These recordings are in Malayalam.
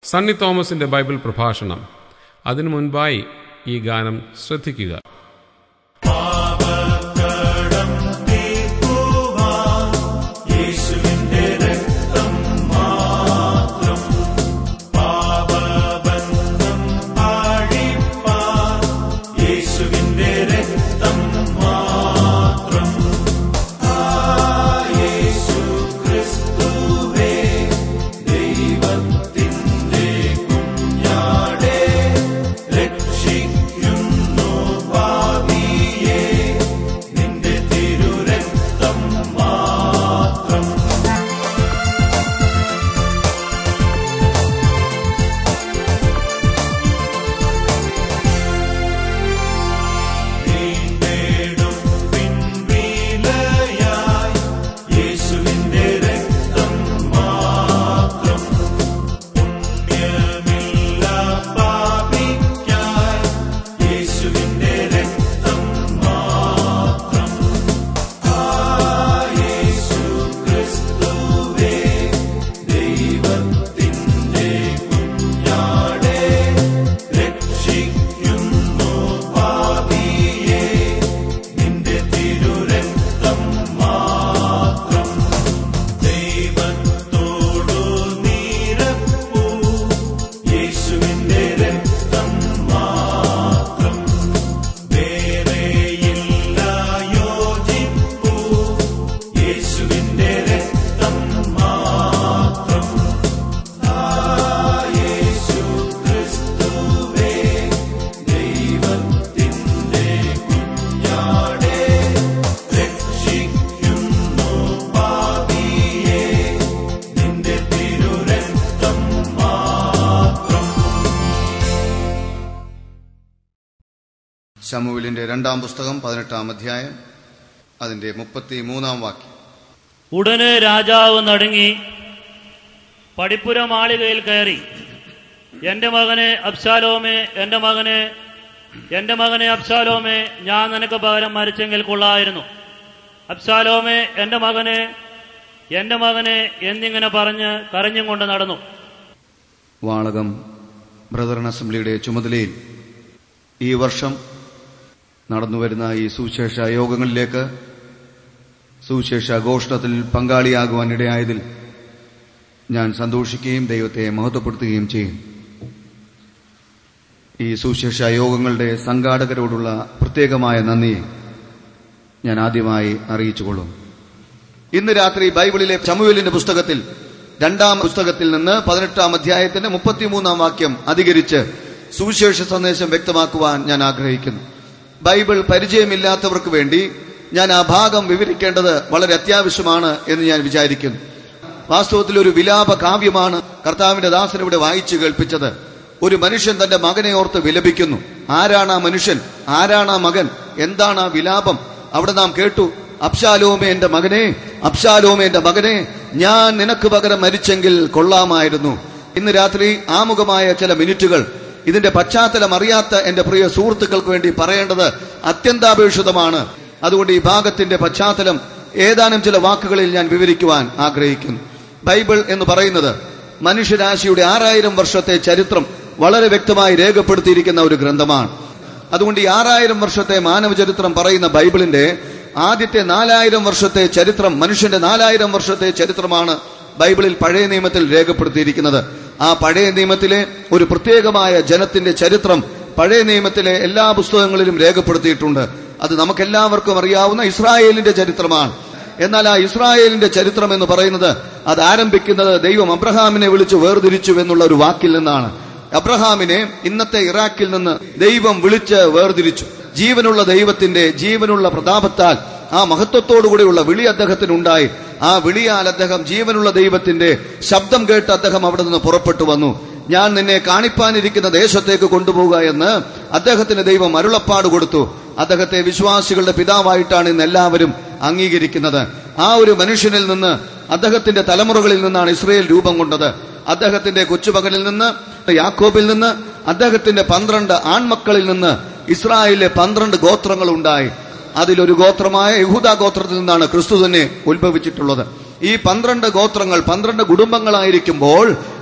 സണ്ണി തോമസിന്റെ ബൈബിൾ പ്രഭാഷണം അതിനു മുൻപായി ഈ ഗാനം ശ്രദ്ധിക്കുക പാപക്കടം തീർക്കുവാൻ യേശുവിന്റെ രക്തം മാത്രം പാപബന്ധം അഴിപ്പാൻ യേശുവിന്റെ രക്തം മാത്രം ആ യേശു ക്രിസ്തുവേ ദൈവത്തിൻ്റെ കുഞ്ഞാടേ രക്ഷിക്കുന്നു ഭാവിയെ നിന്റെ തിരുരക്തം മാത്രം നീണ്ടേടും പിൻവിലയായി യേശുവിന്റെ രക്തം മാത്രം പുണ്യമില്ല പാപിക്കായി യേശുവിന്റെ രക്തം മാത്രം ആ യേശു ക്രിസ്തുവേ ദൈവത്തിൻ്റെ കുഞ്ഞാടേ രക്ഷിക്കുന്നു പാപിയെ നിന്റെ തിരുരക്തം മാത്രം ദൈവത്തോടു നീരപ്പൂ യേശുവിന്റെ രക്തം മാത്രം വേറെയില്ല യോജിപ്പൂ യേശുവിന്റെ രക്തം മാത്രം ആ യേശു ക്രിസ്തുവേ ദൈവത്തിൻ്റെ കുഞ്ഞാടേ രക്ഷിക്കുന്നു പാപിയെ നിന്റെ തിരുരക്തം മാത്രം ശമുവിലിന്റെ രണ്ടാം പുസ്തകം പതിനെട്ടാം അധ്യായം അതിന്റെ മുപ്പത്തി മൂന്നാം വാക്യം ഉടനെ രാജാവ് നടുങ്ങി പടിപ്പുര മാളികയിൽ കയറി എന്റെ മകനെ അബ്ശാലോമേ എന്റെ മകനെ എന്റെ മകനെ അബ്ശാലോമേ ഞാൻ നിനക്ക് പകരം മരിച്ചെങ്കിൽ കൊള്ളായിരുന്നു അബ്ശാലോമേ എന്റെ മകനെ എന്റെ മകനെ എന്നിങ്ങനെ പറഞ്ഞ് കരഞ്ഞും കൊണ്ട് നടന്നു വാളകം ബ്രദറൻ അസംബ്ലിയുടെ ചുമതലയിൽ ഈ വർഷം നടന്നുവരുന്ന ഈ സുവിശേഷ യോഗങ്ങളിലേക്ക് സുവിശേഷ ഘോഷണത്തിൽ പങ്കാളിയാകുവാൻ ഇടയായതിൽ ഞാൻ സന്തോഷിക്കുകയും ദൈവത്തെ മഹത്വപ്പെടുത്തുകയും ചെയ്യും ഈ സുവിശേഷ യോഗങ്ങളുടെ സംഘാടകരോടുള്ള പ്രത്യേകമായ നന്ദിയെ ഞാൻ ആദ്യമായി അറിയിച്ചുകൊള്ളും ഇന്ന് രാത്രി ബൈബിളിലെ ചമുവേലിന്റെ പുസ്തകത്തിൽ രണ്ടാം പുസ്തകത്തിൽ നിന്ന് പതിനെട്ടാം അധ്യായത്തിന്റെ മുപ്പത്തിമൂന്നാം വാക്യം അധികരിച്ച് സുവിശേഷ സന്ദേശം വ്യക്തമാക്കുവാൻ ഞാൻ ആഗ്രഹിക്കുന്നു ബൈബിൾ പരിചയമില്ലാത്തവർക്ക് വേണ്ടി ഞാൻ ആ ഭാഗം വിവരിക്കേണ്ടത് വളരെ അത്യാവശ്യമാണ് എന്ന് ഞാൻ വിചാരിക്കുന്നു വാസ്തവത്തിൽ ഒരു വിലാപ കാവ്യമാണ് കർത്താവിന്റെ ദാസൻ ഇവിടെ വായിച്ചു കേൾപ്പിച്ചത് ഒരു മനുഷ്യൻ തന്റെ മകനെ ഓർത്ത് വിലപിക്കുന്നു ആരാണ് ആ മനുഷ്യൻ ആരാണ് ആ മകൻ എന്താണ് ആ വിലാപം അവിടെ നാം കേട്ടു അബ്ശാലോമേ എന്റെ മകനെ അബ്ശാലോമേ എന്റെ മകനെ ഞാൻ നിനക്ക് പകരം മരിച്ചെങ്കിൽ കൊള്ളാമായിരുന്നു ഇന്ന് രാത്രി ആമുഖമായ ചില മിനിറ്റുകൾ ഇതിന്റെ പശ്ചാത്തലം അറിയാത്ത എന്റെ പ്രിയ സുഹൃത്തുക്കൾക്ക് വേണ്ടി പറയേണ്ടത് അത്യന്താപേക്ഷിതമാണ് അതുകൊണ്ട് ഈ ഭാഗത്തിന്റെ പശ്ചാത്തലം ഏതാനും ചില വാക്കുകളിൽ ഞാൻ വിവരിക്കുവാൻ ആഗ്രഹിക്കുന്നു ബൈബിൾ എന്ന് പറയുന്നത് മനുഷ്യരാശിയുടെ ആറായിരം വർഷത്തെ ചരിത്രം വളരെ വ്യക്തമായി രേഖപ്പെടുത്തിയിരിക്കുന്ന ഒരു ഗ്രന്ഥമാണ് അതുകൊണ്ട് ഈ ആറായിരം വർഷത്തെ മാനവചരിത്രം പറയുന്ന ബൈബിളിന്റെ ആദ്യത്തെ നാലായിരം വർഷത്തെ ചരിത്രം മനുഷ്യന്റെ നാലായിരം വർഷത്തെ ചരിത്രമാണ് ബൈബിളിൽ പഴയ നിയമത്തിൽ രേഖപ്പെടുത്തിയിരിക്കുന്നത് ആ പഴയ നിയമത്തിലെ ഒരു പ്രത്യേകമായ ജനത്തിന്റെ ചരിത്രം പഴയ നിയമത്തിലെ എല്ലാ പുസ്തകങ്ങളിലും രേഖപ്പെടുത്തിയിട്ടുണ്ട് അത് നമുക്കെല്ലാവർക്കും അറിയാവുന്ന ഇസ്രായേലിന്റെ ചരിത്രമാണ് എന്നാൽ ആ ഇസ്രായേലിന്റെ ചരിത്രം എന്ന് പറയുന്നത് അത് ആരംഭിക്കുന്നത് ദൈവം അബ്രഹാമിനെ വിളിച്ച് വേർതിരിച്ചു എന്നുള്ള ഒരു വാക്കിൽ നിന്നാണ് അബ്രഹാമിനെ ഇന്നത്തെ ഇറാഖിൽ നിന്ന് ദൈവം വിളിച്ച് വേർതിരിച്ചു ജീവനുള്ള ദൈവത്തിന്റെ ജീവനുള്ള പ്രതാപത്താൽ ആ മഹത്വത്തോടുകൂടിയുള്ള വിളി അദ്ദേഹത്തിനുണ്ടായി ആ വിളിയാൽ അദ്ദേഹം ജീവനുള്ള ദൈവത്തിന്റെ ശബ്ദം കേട്ട് അദ്ദേഹം അവിടെ നിന്ന് പുറപ്പെട്ടു വന്നു ഞാൻ നിന്നെ കാണിപ്പാനിരിക്കുന്ന ദേശത്തേക്ക് കൊണ്ടുപോവുക എന്ന് അദ്ദേഹത്തിന് ദൈവം അരുളപ്പാട് കൊടുത്തു അദ്ദേഹത്തെ വിശ്വാസികളുടെ പിതാവായിട്ടാണ് ഇന്ന് എല്ലാവരും അംഗീകരിക്കുന്നത് ആ ഒരു മനുഷ്യനിൽ നിന്ന് അദ്ദേഹത്തിന്റെ തലമുറകളിൽ നിന്നാണ് ഇസ്രയേൽ രൂപം കൊണ്ടത് അദ്ദേഹത്തിന്റെ കൊച്ചുമകനിൽ നിന്ന് യാക്കോബിൽ നിന്ന് അദ്ദേഹത്തിന്റെ പന്ത്രണ്ട് ആൺമക്കളിൽ നിന്ന് ഇസ്രായേലിലെ പന്ത്രണ്ട് ഗോത്രങ്ങൾ ഉണ്ടായി അതിലൊരു ഗോത്രമായ യഹൂദ ഗോത്രത്തിൽ നിന്നാണ് ക്രിസ്തു തന്നെ ഉത്ഭവിച്ചിട്ടുള്ളത് ഈ പന്ത്രണ്ട് ഗോത്രങ്ങൾ പന്ത്രണ്ട് കുടുംബങ്ങളായിരിക്കുമ്പോൾ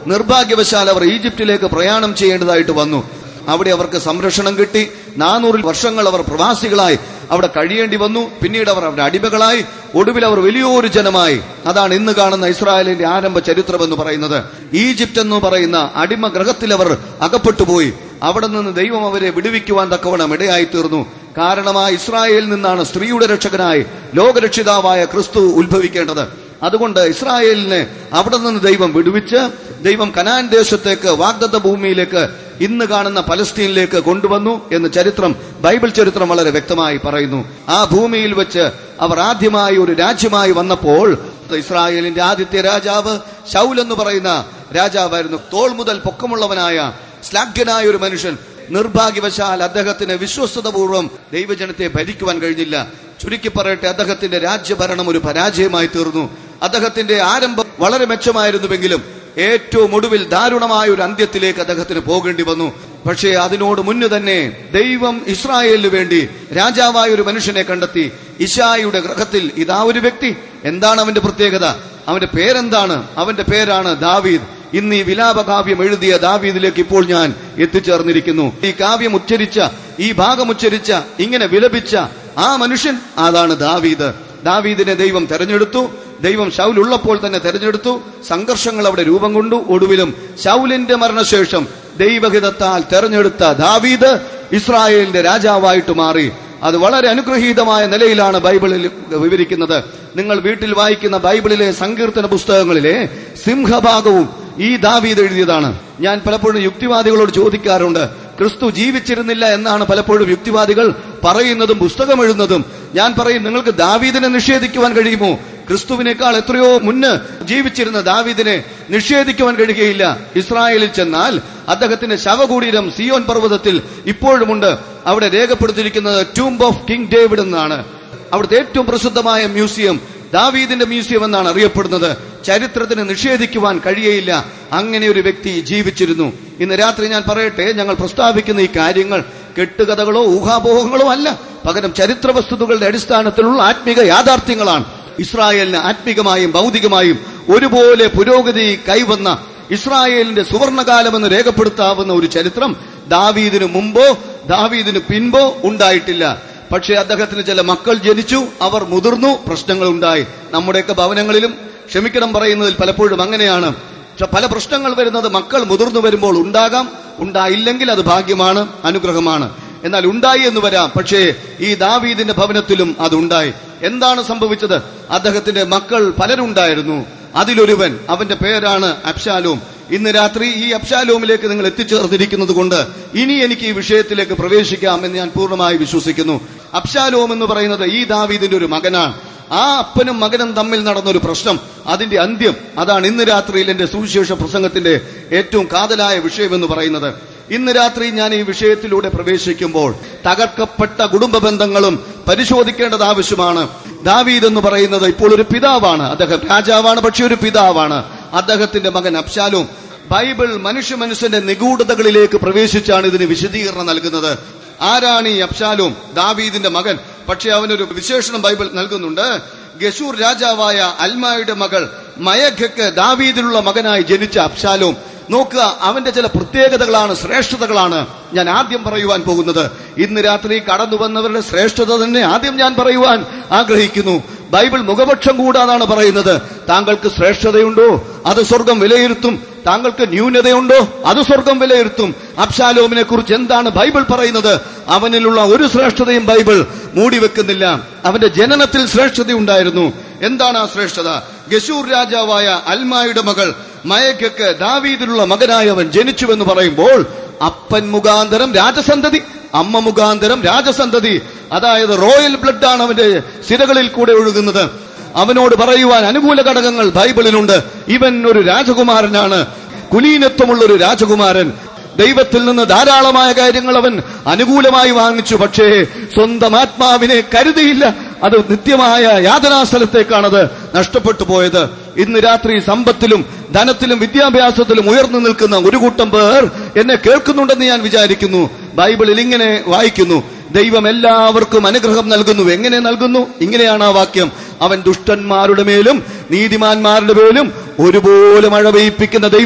നിർഭാഗ്യവശാൽ അവർ ഈജിപ്തിലേക്ക് പ്രയാണം ചെയ്യേണ്ടതായിട്ട് വന്നു അവിടെ അവർക്ക് സംരക്ഷണം കിട്ടി നാനൂറിൽ വർഷങ്ങൾ അവർ പ്രവാസികളായി അവിടെ കഴിയേണ്ടി വന്നു പിന്നീട് അവർ അവരുടെ അടിമകളായി ഒടുവിൽ അവർ വലിയൊരു ജനമായി അതാണ് ഇന്ന് കാണുന്ന ഇസ്രായേലിന്റെ ആരംഭ ചരിത്രം എന്ന് പറയുന്നത് ഈജിപ്റ്റ് എന്ന് പറയുന്ന അടിമ ഗ്രഹത്തിൽ അവർ അകപ്പെട്ടുപോയി അവിടെ നിന്ന് ദൈവം അവരെ വിടുവിക്കുവാൻ തക്കവണ്ണം ഇടയായി തീർന്നു കാരണം ആ ഇസ്രായേലിൽ നിന്നാണ് സ്ത്രീയുടെ രക്ഷകനായി ലോകരക്ഷിതാവായ ക്രിസ്തു ഉത്ഭവിക്കേണ്ടത് അതുകൊണ്ട് ഇസ്രായേലിനെ അവിടെ നിന്ന് ദൈവം വിടുവിച്ച് ദൈവം കനാൻ ദേശത്തേക്ക് വാഗ്ദത്ത ഭൂമിയിലേക്ക് ഇന്ന് കാണുന്ന പലസ്തീനിലേക്ക് കൊണ്ടുവന്നു എന്ന് ചരിത്രം ബൈബിൾ ചരിത്രം വളരെ വ്യക്തമായി പറയുന്നു ആ ഭൂമിയിൽ വെച്ച് അവർ ആദ്യമായി ഒരു രാജ്യമായി വന്നപ്പോൾ ഇസ്രായേലിന്റെ ആദ്യത്തെ രാജാവ് ശൗൽ എന്ന് പറയുന്ന രാജാവായിരുന്നു തോൾ മുതൽ പൊക്കമുള്ളവനായ ശ്ലാഘ്യനായ ഒരു മനുഷ്യൻ നിർഭാഗ്യവശാൽ അദ്ദേഹത്തിന് വിശ്വസ്തപൂർവ്വം ദൈവജനത്തെ ഭരിക്കുവാൻ കഴിഞ്ഞില്ല ചുരുക്കി പറയട്ടെ അദ്ദേഹത്തിന്റെ രാജ്യഭരണം ഒരു പരാജയമായി തീർന്നു അദ്ദേഹത്തിന്റെ ആരംഭം വളരെ മെച്ചമായിരുന്നുവെങ്കിലും ഏറ്റവും ഒടുവിൽ ദാരുണമായ ഒരു അന്ത്യത്തിലേക്ക് അദ്ദേഹത്തിന് പോകേണ്ടി വന്നു പക്ഷേ അതിനോട് മുന്നു തന്നെ ദൈവം ഇസ്രായേലിന് വേണ്ടി രാജാവായ ഒരു മനുഷ്യനെ കണ്ടെത്തി ഇഷായിയുടെ ഗ്രഹത്തിൽ ഇതാ ഒരു വ്യക്തി എന്താണ് അവന്റെ പ്രത്യേകത അവന്റെ പേരെന്താണ് അവന്റെ പേരാണ് ദാവീദ് ഇന്ന് ഈ വിലാപകാവ്യം എഴുതിയ ദാവീദിലേക്ക് ഇപ്പോൾ ഞാൻ എത്തിച്ചേർന്നിരിക്കുന്നു ഈ കാവ്യം ഉച്ചരിച്ച ഈ ഭാഗം ഉച്ചരിച്ച ഇങ്ങനെ വിലപിച്ച ആ മനുഷ്യൻ അതാണ് ദാവീദ് ദാവീദിനെ ദൈവം തെരഞ്ഞെടുത്തു ദൈവം ശൗൽ ഉള്ളപ്പോൾ തന്നെ തെരഞ്ഞെടുത്തു സംഘർഷങ്ങൾ അവിടെ രൂപം കൊണ്ടു ഒടുവിലും ശൗലിന്റെ മരണശേഷം ദൈവഹിതത്താൽ തെരഞ്ഞെടുത്ത ദാവീദ് ഇസ്രായേലിന്റെ രാജാവായിട്ട് മാറി അത് വളരെ അനുഗ്രഹീതമായ നിലയിലാണ് ബൈബിളിൽ വിവരിക്കുന്നത് നിങ്ങൾ വീട്ടിൽ വായിക്കുന്ന ബൈബിളിലെ സങ്കീർത്തന പുസ്തകങ്ങളിലെ സിംഹഭാഗവും ഈ ദാവീദ് എഴുതിയതാണ് ഞാൻ പലപ്പോഴും യുക്തിവാദികളോട് ചോദിക്കാറുണ്ട് ക്രിസ്തു ജീവിച്ചിരുന്നില്ല എന്നാണ് പലപ്പോഴും യുക്തിവാദികൾ പറയുന്നതും പുസ്തകം എഴുതുന്നതും ഞാൻ പറയും നിങ്ങൾക്ക് ദാവീദിനെ നിഷേധിക്കുവാൻ കഴിയുമോ ക്രിസ്തുവിനേക്കാൾ എത്രയോ മുന്ന് ജീവിച്ചിരുന്ന ദാവീദിനെ നിഷേധിക്കുവാൻ കഴിയുകയില്ല ഇസ്രായേലിൽ ചെന്നാൽ അദ്ദേഹത്തിന്റെ ശവകുടീരം സിയോൻ പർവ്വതത്തിൽ ഇപ്പോഴുമുണ്ട് അവിടെ രേഖപ്പെടുത്തിയിരിക്കുന്നത് ടൂംബ് ഓഫ് കിങ് ഡേവിഡ് എന്നാണ് അവിടുത്തെ ഏറ്റവും പ്രസിദ്ധമായ മ്യൂസിയം ദാവീദിന്റെ മ്യൂസിയം എന്നാണ് അറിയപ്പെടുന്നത് ചരിത്രത്തിന് നിഷേധിക്കുവാൻ കഴിയയില്ല അങ്ങനെ ഒരു വ്യക്തി ജീവിച്ചിരുന്നു ഇന്ന് രാത്രി ഞാൻ പറയട്ടെ ഞങ്ങൾ പ്രസ്താവിക്കുന്ന ഈ കാര്യങ്ങൾ കെട്ടുകഥകളോ ഊഹാപോഹങ്ങളോ അല്ല പകരം ചരിത്ര വസ്തുതകളുടെ അടിസ്ഥാനത്തിലുള്ള ആത്മീക യാഥാർത്ഥ്യങ്ങളാണ് ഇസ്രായേലിന് ആത്മീകമായും ഭൗതികമായും ഒരുപോലെ പുരോഗതി കൈവന്ന ഇസ്രായേലിന്റെ സുവർണകാലമെന്ന് രേഖപ്പെടുത്താവുന്ന ഒരു ചരിത്രം ദാവീദിന് മുമ്പോ ദാവീദിന് പിൻപോ ഉണ്ടായിട്ടില്ല പക്ഷേ അദ്ദേഹത്തിന് ചില മക്കൾ ജനിച്ചു അവർ മുതിർന്നു പ്രശ്നങ്ങൾ ഉണ്ടായി നമ്മുടെയൊക്കെ ഭവനങ്ങളിലും ക്ഷമിക്കണം പറയുന്നതിൽ പലപ്പോഴും അങ്ങനെയാണ് പക്ഷെ പല പ്രശ്നങ്ങൾ വരുന്നത് മക്കൾ മുതിർന്നു വരുമ്പോൾ ഉണ്ടാകാം ഉണ്ടായില്ലെങ്കിൽ അത് ഭാഗ്യമാണ് അനുഗ്രഹമാണ് എന്നാൽ ഉണ്ടായി എന്ന് വരാം പക്ഷേ ഈ ദാവീദിന്റെ ഭവനത്തിലും അതുണ്ടായി എന്താണ് സംഭവിച്ചത് അദ്ദേഹത്തിന്റെ മക്കൾ പലരുണ്ടായിരുന്നു അതിലൊരുവൻ അവന്റെ പേരാണ് അബ്ശാലോം ഇന്ന് രാത്രി ഈ അബ്ശാലോമിലേക്ക് നിങ്ങൾ എത്തിച്ചേർന്നിരിക്കുന്നത് കൊണ്ട് ഇനി എനിക്ക് ഈ വിഷയത്തിലേക്ക് പ്രവേശിക്കാം എന്ന് ഞാൻ പൂർണ്ണമായി വിശ്വസിക്കുന്നു അബ്ശാലോം എന്ന് പറയുന്നത് ഈ ദാവീദിന്റെ ഒരു മകനാണ് ആ അപ്പനും മകനും തമ്മിൽ നടന്ന ഒരു പ്രശ്നം അതിന്റെ അന്ത്യം അതാണ് ഇന്ന് രാത്രിയിൽ എന്റെ സുവിശേഷ പ്രസംഗത്തിന്റെ ഏറ്റവും കാതലായ വിഷയം എന്ന് പറയുന്നത് ഇന്ന് രാത്രി ഞാൻ ഈ വിഷയത്തിലൂടെ പ്രവേശിക്കുമ്പോൾ തകർക്കപ്പെട്ട കുടുംബ ബന്ധങ്ങളും പരിശോധിക്കേണ്ടത് ആവശ്യമാണ് ദാവീദ് എന്ന് പറയുന്നത് ഇപ്പോൾ ഒരു പിതാവാണ് അദ്ദേഹം രാജാവാണ് പക്ഷെ ഒരു പിതാവാണ് അദ്ദേഹത്തിന്റെ മകൻ അബ്ശാലും ബൈബിൾ മനുഷ്യ മനുഷ്യന്റെ നിഗൂഢതകളിലേക്ക് പ്രവേശിച്ചാണ് ഇതിന് വിശദീകരണം നൽകുന്നത് ആരാണ് ഈ അബ്ശാലും ദാവീദിന്റെ മകൻ പക്ഷെ അവനൊരു വിശേഷണം ബൈബിൾ നൽകുന്നുണ്ട് ഗഷൂർ രാജാവായ അൽമായുടെ മകൾ മയഖയ്ക്ക് ദാവീദിലുള്ള മകനായി ജനിച്ച അബ്ശാലും നോക്കുക അവന്റെ ചില പ്രത്യേകതകളാണ് ശ്രേഷ്ഠതകളാണ് ഞാൻ ആദ്യം പറയുവാൻ പോകുന്നത് ഇന്ന് രാത്രി കടന്നു വന്നവരുടെ ശ്രേഷ്ഠത തന്നെ ആദ്യം ഞാൻ പറയുവാൻ ആഗ്രഹിക്കുന്നു ബൈബിൾ മുഖപക്ഷം കൂടാതാണ് പറയുന്നത് താങ്കൾക്ക് ശ്രേഷ്ഠതയുണ്ടോ അത് സ്വർഗം വിലയിരുത്തും താങ്കൾക്ക് ന്യൂനതയുണ്ടോ അത് സ്വർഗം വിലയിരുത്തും അബ്ശാലോമിനെ കുറിച്ച് എന്താണ് ബൈബിൾ പറയുന്നത് അവനിലുള്ള ഒരു ശ്രേഷ്ഠതയും ബൈബിൾ മൂടിവെക്കുന്നില്ല അവന്റെ ജനനത്തിൽ ശ്രേഷ്ഠതയുണ്ടായിരുന്നു എന്താണ് ആ ശ്രേഷ്ഠത ഗശൂർ രാജാവായ അൽമായുടെ മകൾ മയക്കക്ക് ദാവീദിലുള്ള മകനായി അവൻ ജനിച്ചുവെന്ന് പറയുമ്പോൾ അപ്പൻ മുഖാന്തരം രാജസന്തതി അമ്മ മുഖാന്തരം രാജസന്തതി അതായത് റോയൽ ബ്ലഡ് ആണ് അവന്റെ സിരകളിൽ കൂടെ ഒഴുകുന്നത് അവനോട് പറയുവാൻ അനുകൂല ഘടകങ്ങൾ ബൈബിളിലുണ്ട് ഇവൻ ഒരു രാജകുമാരനാണ് കുലീനത്വമുള്ള ഒരു രാജകുമാരൻ ദൈവത്തിൽ നിന്ന് ധാരാളമായ കാര്യങ്ങൾ അവൻ അനുകൂലമായി വാങ്ങിച്ചു പക്ഷേ സ്വന്തം ആത്മാവിനെ കരുതിയില്ല അത് നിത്യമായ യാതനാസ്ഥലത്തേക്കാണത് നഷ്ടപ്പെട്ടു പോയത് ഇന്ന് രാത്രി സമ്പത്തിലും ധനത്തിലും വിദ്യാഭ്യാസത്തിലും ഉയർന്നു നിൽക്കുന്ന ഒരു കൂട്ടം പേർ എന്നെ കേൾക്കുന്നുണ്ടെന്ന് ഞാൻ വിചാരിക്കുന്നു ബൈബിളിൽ ഇങ്ങനെ വായിക്കുന്നു ദൈവം എല്ലാവർക്കും അനുഗ്രഹം നൽകുന്നു എങ്ങനെ നൽകുന്നു ഇങ്ങനെയാണ് ആ വാക്യം അവൻ ദുഷ്ടന്മാരുടെ മേലും നീതിമാന്മാരുടെ മേലും ഒരുപോലെ മഴ പെയ്യിപ്പിക്കുന്ന ദൈവം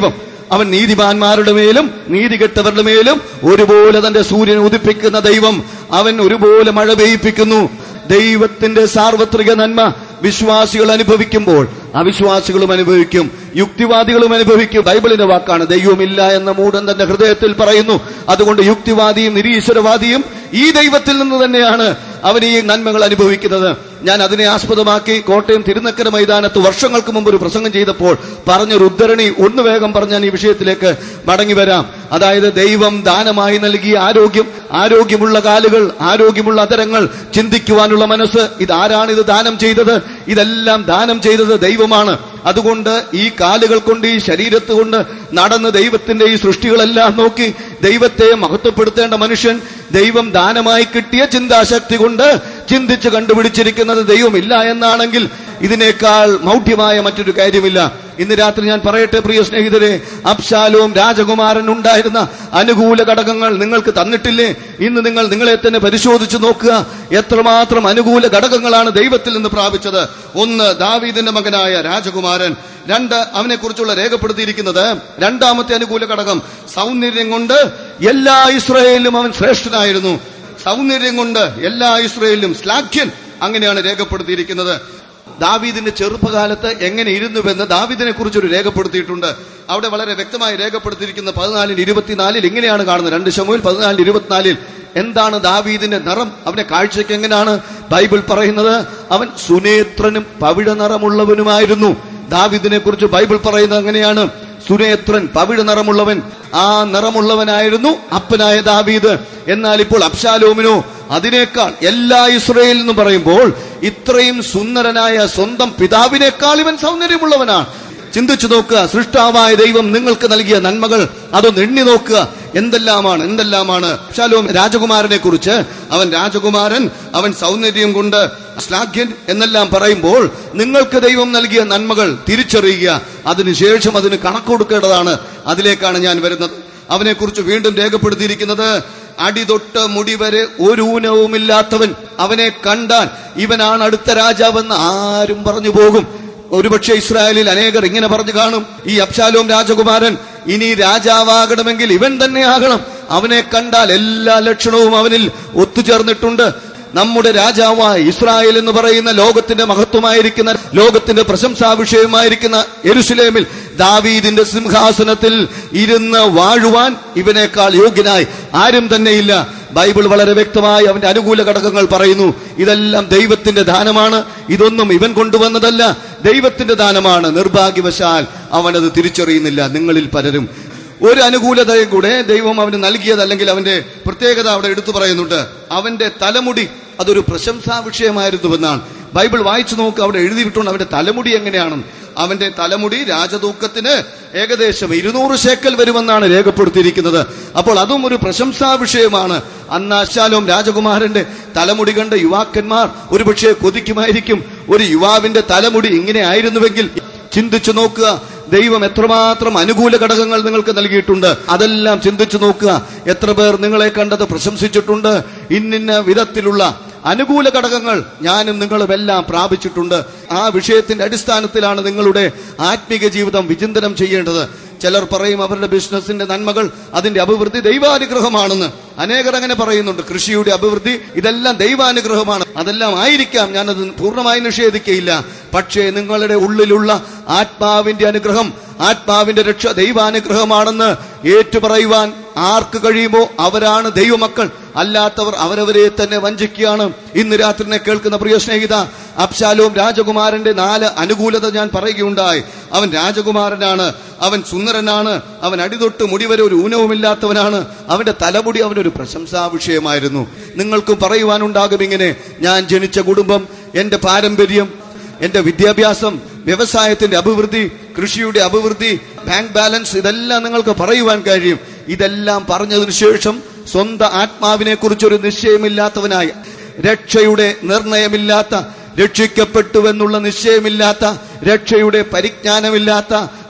അവൻ നീതിമാന്മാരുടെ മേലും നീതികെട്ടവരുടെ മേലും ഒരുപോലെ തന്റെ സൂര്യൻ ഉദിപ്പിക്കുന്ന ദൈവം അവൻ ഒരുപോലെ മഴ പെയ്യിപ്പിക്കുന്നു ദൈവത്തിന്റെ സാർവത്രിക നന്മ വിശ്വാസികൾ അനുഭവിക്കുമ്പോൾ അവിശ്വാസികളും അനുഭവിക്കും യുക്തിവാദികളും അനുഭവിക്കും ബൈബിളിന്റെ വാക്കാണ് ദൈവമില്ല എന്ന മൂടൻ തന്റെ ഹൃദയത്തിൽ പറയുന്നു അതുകൊണ്ട് യുക്തിവാദിയും നിരീശ്വരവാദിയും ഈ ദൈവത്തിൽ നിന്ന് തന്നെയാണ് അവൻ ഈ നന്മകൾ അനുഭവിക്കുന്നത് ഞാൻ അതിനെ ആസ്പദമാക്കി കോട്ടയം തിരുനക്കര മൈതാനത്ത് വർഷങ്ങൾക്ക് മുമ്പ് ഒരു പ്രസംഗം ചെയ്തപ്പോൾ പറഞ്ഞൊരു ഉദ്ധരണി ഒന്ന് വേഗം പറഞ്ഞ ഞാൻ ഈ വിഷയത്തിലേക്ക് മടങ്ങി വരാം അതായത് ദൈവം ദാനമായി നൽകിയ ആരോഗ്യം ആരോഗ്യമുള്ള കാലുകൾ ആരോഗ്യമുള്ള അതരങ്ങൾ ചിന്തിക്കുവാനുള്ള മനസ്സ് ഇതാരാണ് ഇത് ദാനം ചെയ്തത് ഇതെല്ലാം ദാനം ചെയ്തത് ദൈവമാണ് അതുകൊണ്ട് ഈ കാലുകൾ കൊണ്ട് ഈ ശരീരത്ത് കൊണ്ട് നടന്ന് ദൈവത്തിന്റെ ഈ സൃഷ്ടികളെല്ലാം നോക്കി ദൈവത്തെ മഹത്വപ്പെടുത്തേണ്ട മനുഷ്യൻ ദൈവം ദാനമായി കിട്ടിയ ചിന്താശക്തി കൊണ്ട് ചിന്തിച്ച് കണ്ടുപിടിച്ചിരിക്കുന്നത് ദൈവമില്ല എന്നാണെങ്കിൽ ഇതിനേക്കാൾ മൗഢ്യമായ മറ്റൊരു കാര്യമില്ല ഇന്ന് രാത്രി ഞാൻ പറയട്ടെ പ്രിയ സ്നേഹിതരെ അബ്ശാലോം രാജകുമാരൻ ഉണ്ടായിരുന്ന അനുകൂല ഘടകങ്ങൾ നിങ്ങൾക്ക് തന്നിട്ടില്ലേ ഇന്ന് നിങ്ങൾ നിങ്ങളെ തന്നെ പരിശോധിച്ച് നോക്കുക എത്രമാത്രം അനുകൂല ഘടകങ്ങളാണ് ദൈവത്തിൽ നിന്ന് പ്രാപിച്ചത് ഒന്ന് ദാവീദിന്റെ മകനായ രാജകുമാരൻ രണ്ട് അവനെ കുറിച്ചുള്ള രേഖപ്പെടുത്തിയിരിക്കുന്നത് രണ്ടാമത്തെ അനുകൂല ഘടകം സൗന്ദര്യം കൊണ്ട് എല്ലാ ഇസ്രയേലിലും അവൻ ശ്രേഷ്ഠനായിരുന്നു സൗന്ദര്യം കൊണ്ട് എല്ലാ ഇസ്രയേലിലും ശ്ലാഘ്യൻ അങ്ങനെയാണ് രേഖപ്പെടുത്തിയിരിക്കുന്നത് ദാവീദിന്റെ ചെറുപ്പകാലത്ത് എങ്ങനെ ഇരുന്നുവെന്ന് ദാവീദിനെ കുറിച്ച് ഒരു രേഖപ്പെടുത്തിയിട്ടുണ്ട് അവിടെ വളരെ വ്യക്തമായി രേഖപ്പെടുത്തിയിരിക്കുന്ന പതിനാലിൽ ഇരുപത്തിനാലിൽ ഇങ്ങനെയാണ് കാണുന്നത് രണ്ട് ശമുവിൽ പതിനാലിൽ ഇരുപത്തിനാലിൽ എന്താണ് ദാവീദിന്റെ നിറം അവന്റെ കാഴ്ചയ്ക്ക് എങ്ങനെയാണ് ബൈബിൾ പറയുന്നത് അവൻ സുനേത്രനും പവിഴ നിറമുള്ളവനുമായിരുന്നു ദാവീദിനെ കുറിച്ച് ബൈബിൾ പറയുന്നത് അങ്ങനെയാണ് സുനേത്രൻ പവിഴ നിറമുള്ളവൻ ആ നിറമുള്ളവനായിരുന്നു അപ്പനായ ദാവീദ് എന്നാൽ ഇപ്പോൾ അബ്ശാലോമിനോ അതിനേക്കാൾ എല്ലാ ഇസ്രയേൽ എന്ന് പറയുമ്പോൾ ഇത്രയും സുന്ദരനായ സ്വന്തം പിതാവിനേക്കാൾ ഇവൻ സൗന്ദര്യമുള്ളവനാണ് ചിന്തിച്ചു നോക്കുക സൃഷ്ടാവായ ദൈവം നിങ്ങൾക്ക് നൽകിയ നന്മകൾ അതൊന്ന് എണ്ണി നോക്കുക എന്തെല്ലാമാണ് എന്തെല്ലാമാണ് അബ്ശാലോം രാജകുമാരനെ കുറിച്ച് അവൻ രാജകുമാരൻ അവൻ സൗന്ദര്യം കൊണ്ട് ശ്ലാഘ്യൻ എന്നെല്ലാം പറയുമ്പോൾ നിങ്ങൾക്ക് ദൈവം നൽകിയ നന്മകൾ തിരിച്ചറിയുക അതിനുശേഷം അതിന് കണക്ക് കൊടുക്കേണ്ടതാണ് അതിലേക്കാണ് ഞാൻ വരുന്നത് അവനെക്കുറിച്ച് വീണ്ടും രേഖപ്പെടുത്തിയിരിക്കുന്നത് അടിതൊട്ട് മുടിവരെ ഒരു ഊനവുമില്ലാത്തവൻ അവനെ കണ്ടാൽ ഇവനാണ് അടുത്ത രാജാവെന്ന് ആരും പറഞ്ഞു പോകും ഒരുപക്ഷെ ഇസ്രായേലിൽ അനേകർ ഇങ്ങനെ പറഞ്ഞു കാണും ഈ അബ്ശാലോം രാജകുമാരൻ ഇനി രാജാവാകണമെങ്കിൽ ഇവൻ തന്നെ ആകണം അവനെ കണ്ടാൽ എല്ലാ ലക്ഷണവും അവനിൽ ഒത്തുചേർന്നിട്ടുണ്ട് നമ്മുടെ രാജാവായ ഇസ്രായേൽ എന്ന് പറയുന്ന ലോകത്തിന്റെ മഹത്വമായിരിക്കുന്ന ലോകത്തിന്റെ പ്രശംസാ വിഷയമായിരിക്കുന്ന എരുസലേമിൽ ദാവീദിന്റെ സിംഹാസനത്തിൽ ഇരുന്ന് വാഴുവാൻ ഇവനേക്കാൾ യോഗ്യനായി ആരും തന്നെയില്ല ബൈബിൾ വളരെ വ്യക്തമായി അവന്റെ അനുകൂല ഘടകങ്ങൾ പറയുന്നു ഇതെല്ലാം ദൈവത്തിന്റെ ദാനമാണ് ഇതൊന്നും ഇവൻ കൊണ്ടുവന്നതല്ല ദൈവത്തിന്റെ ദാനമാണ് നിർഭാഗ്യവശാൽ അവനത് തിരിച്ചറിയുന്നില്ല നിങ്ങളിൽ പലരും ഒരു അനുകൂലതയും കൂടെ ദൈവം അവന് നൽകിയതല്ലെങ്കിൽ അവന്റെ പ്രത്യേകത അവിടെ എടുത്തു പറയുന്നുണ്ട് അവന്റെ തലമുടി അതൊരു പ്രശംസാ വിഷയമായിരുന്നുവെന്നാണ് ബൈബിൾ വായിച്ചു നോക്ക് അവിടെ എഴുതിയിട്ടുണ്ട് അവന്റെ തലമുടി എങ്ങനെയാണെന്ന് അവന്റെ തലമുടി രാജതൂക്കത്തിന് ഏകദേശം ഇരുന്നൂറ് ശേക്കൽ വരുമെന്നാണ് രേഖപ്പെടുത്തിയിരിക്കുന്നത് അപ്പോൾ അതും ഒരു പ്രശംസാ വിഷയമാണ് അന്ന് അശാലോം രാജകുമാരന്റെ തലമുടി കണ്ട യുവാക്കന്മാർ ഒരുപക്ഷെ കൊതിക്കുമായിരിക്കും ഒരു യുവാവിന്റെ തലമുടി ഇങ്ങനെ ആയിരുന്നുവെങ്കിൽ ചിന്തിച്ചു നോക്കുക ദൈവം എത്രമാത്രം അനുകൂല ഘടകങ്ങൾ നിങ്ങൾക്ക് നൽകിയിട്ടുണ്ട് അതെല്ലാം ചിന്തിച്ചു നോക്കുക എത്ര പേർ നിങ്ങളെ കണ്ടത് പ്രശംസിച്ചിട്ടുണ്ട് ഇന്നിന്ന വിധത്തിലുള്ള അനുകൂല ഘടകങ്ങൾ ഞാനും നിങ്ങളും എല്ലാം പ്രാപിച്ചിട്ടുണ്ട് ആ വിഷയത്തിന്റെ അടിസ്ഥാനത്തിലാണ് നിങ്ങളുടെ ആത്മീക ജീവിതം വിചിന്തനം ചെയ്യേണ്ടത് ചിലർ പറയും അവരുടെ ബിസിനസിന്റെ നന്മകൾ അതിന്റെ അഭിവൃദ്ധി ദൈവാനുഗ്രഹമാണെന്ന് അനേകർ അങ്ങനെ പറയുന്നുണ്ട് കൃഷിയുടെ അഭിവൃദ്ധി ഇതെല്ലാം ദൈവാനുഗ്രഹമാണ് അതെല്ലാം ആയിരിക്കാം ഞാനത് പൂർണ്ണമായി നിഷേധിക്കയില്ല പക്ഷേ നിങ്ങളുടെ ഉള്ളിലുള്ള ആത്മാവിന്റെ അനുഗ്രഹം ആത്മാവിന്റെ രക്ഷ ദൈവാനുഗ്രഹമാണെന്ന് ഏറ്റുപറയുവാൻ ആർക്ക് കഴിയുമോ അവരാണ് ദൈവമക്കൾ അല്ലാത്തവർ അവരവരെ തന്നെ വഞ്ചിക്കുകയാണ് ഇന്ന് രാത്രിനെ കേൾക്കുന്ന പ്രിയ സ്നേഹിത അബ്ശാലോം രാജകുമാരന്റെ നാല് അനുകൂലത ഞാൻ പറയുകയുണ്ടായി അവൻ രാജകുമാരനാണ് അവൻ സുന്ദരനാണ് അവൻ അടിതൊട്ട് മുടിവരെ ഒരു ഊനവുമില്ലാത്തവനാണ് അവന്റെ തലമുടി അവനൊരു പ്രശംസാ വിഷയമായിരുന്നു നിങ്ങൾക്കും പറയുവാനുണ്ടാകും ഇങ്ങനെ ഞാൻ ജനിച്ച കുടുംബം എന്റെ പാരമ്പര്യം എന്റെ വിദ്യാഭ്യാസം വ്യവസായത്തിന്റെ അഭിവൃദ്ധി കൃഷിയുടെ അഭിവൃദ്ധി ബാങ്ക് ബാലൻസ് ഇതെല്ലാം നിങ്ങൾക്ക് പറയുവാൻ കഴിയും ഇതെല്ലാം പറഞ്ഞതിനു ശേഷം സ്വന്തം ആത്മാവിനെ കുറിച്ചൊരു നിശ്ചയമില്ലാത്തവനായി രക്ഷയുടെ നിർണയമില്ലാത്ത രക്ഷിക്കപ്പെട്ടുവെന്നുള്ള നിശ്ചയമില്ലാത്ത രക്ഷയുടെ പരിജ്ഞാനമില്ലാത്ത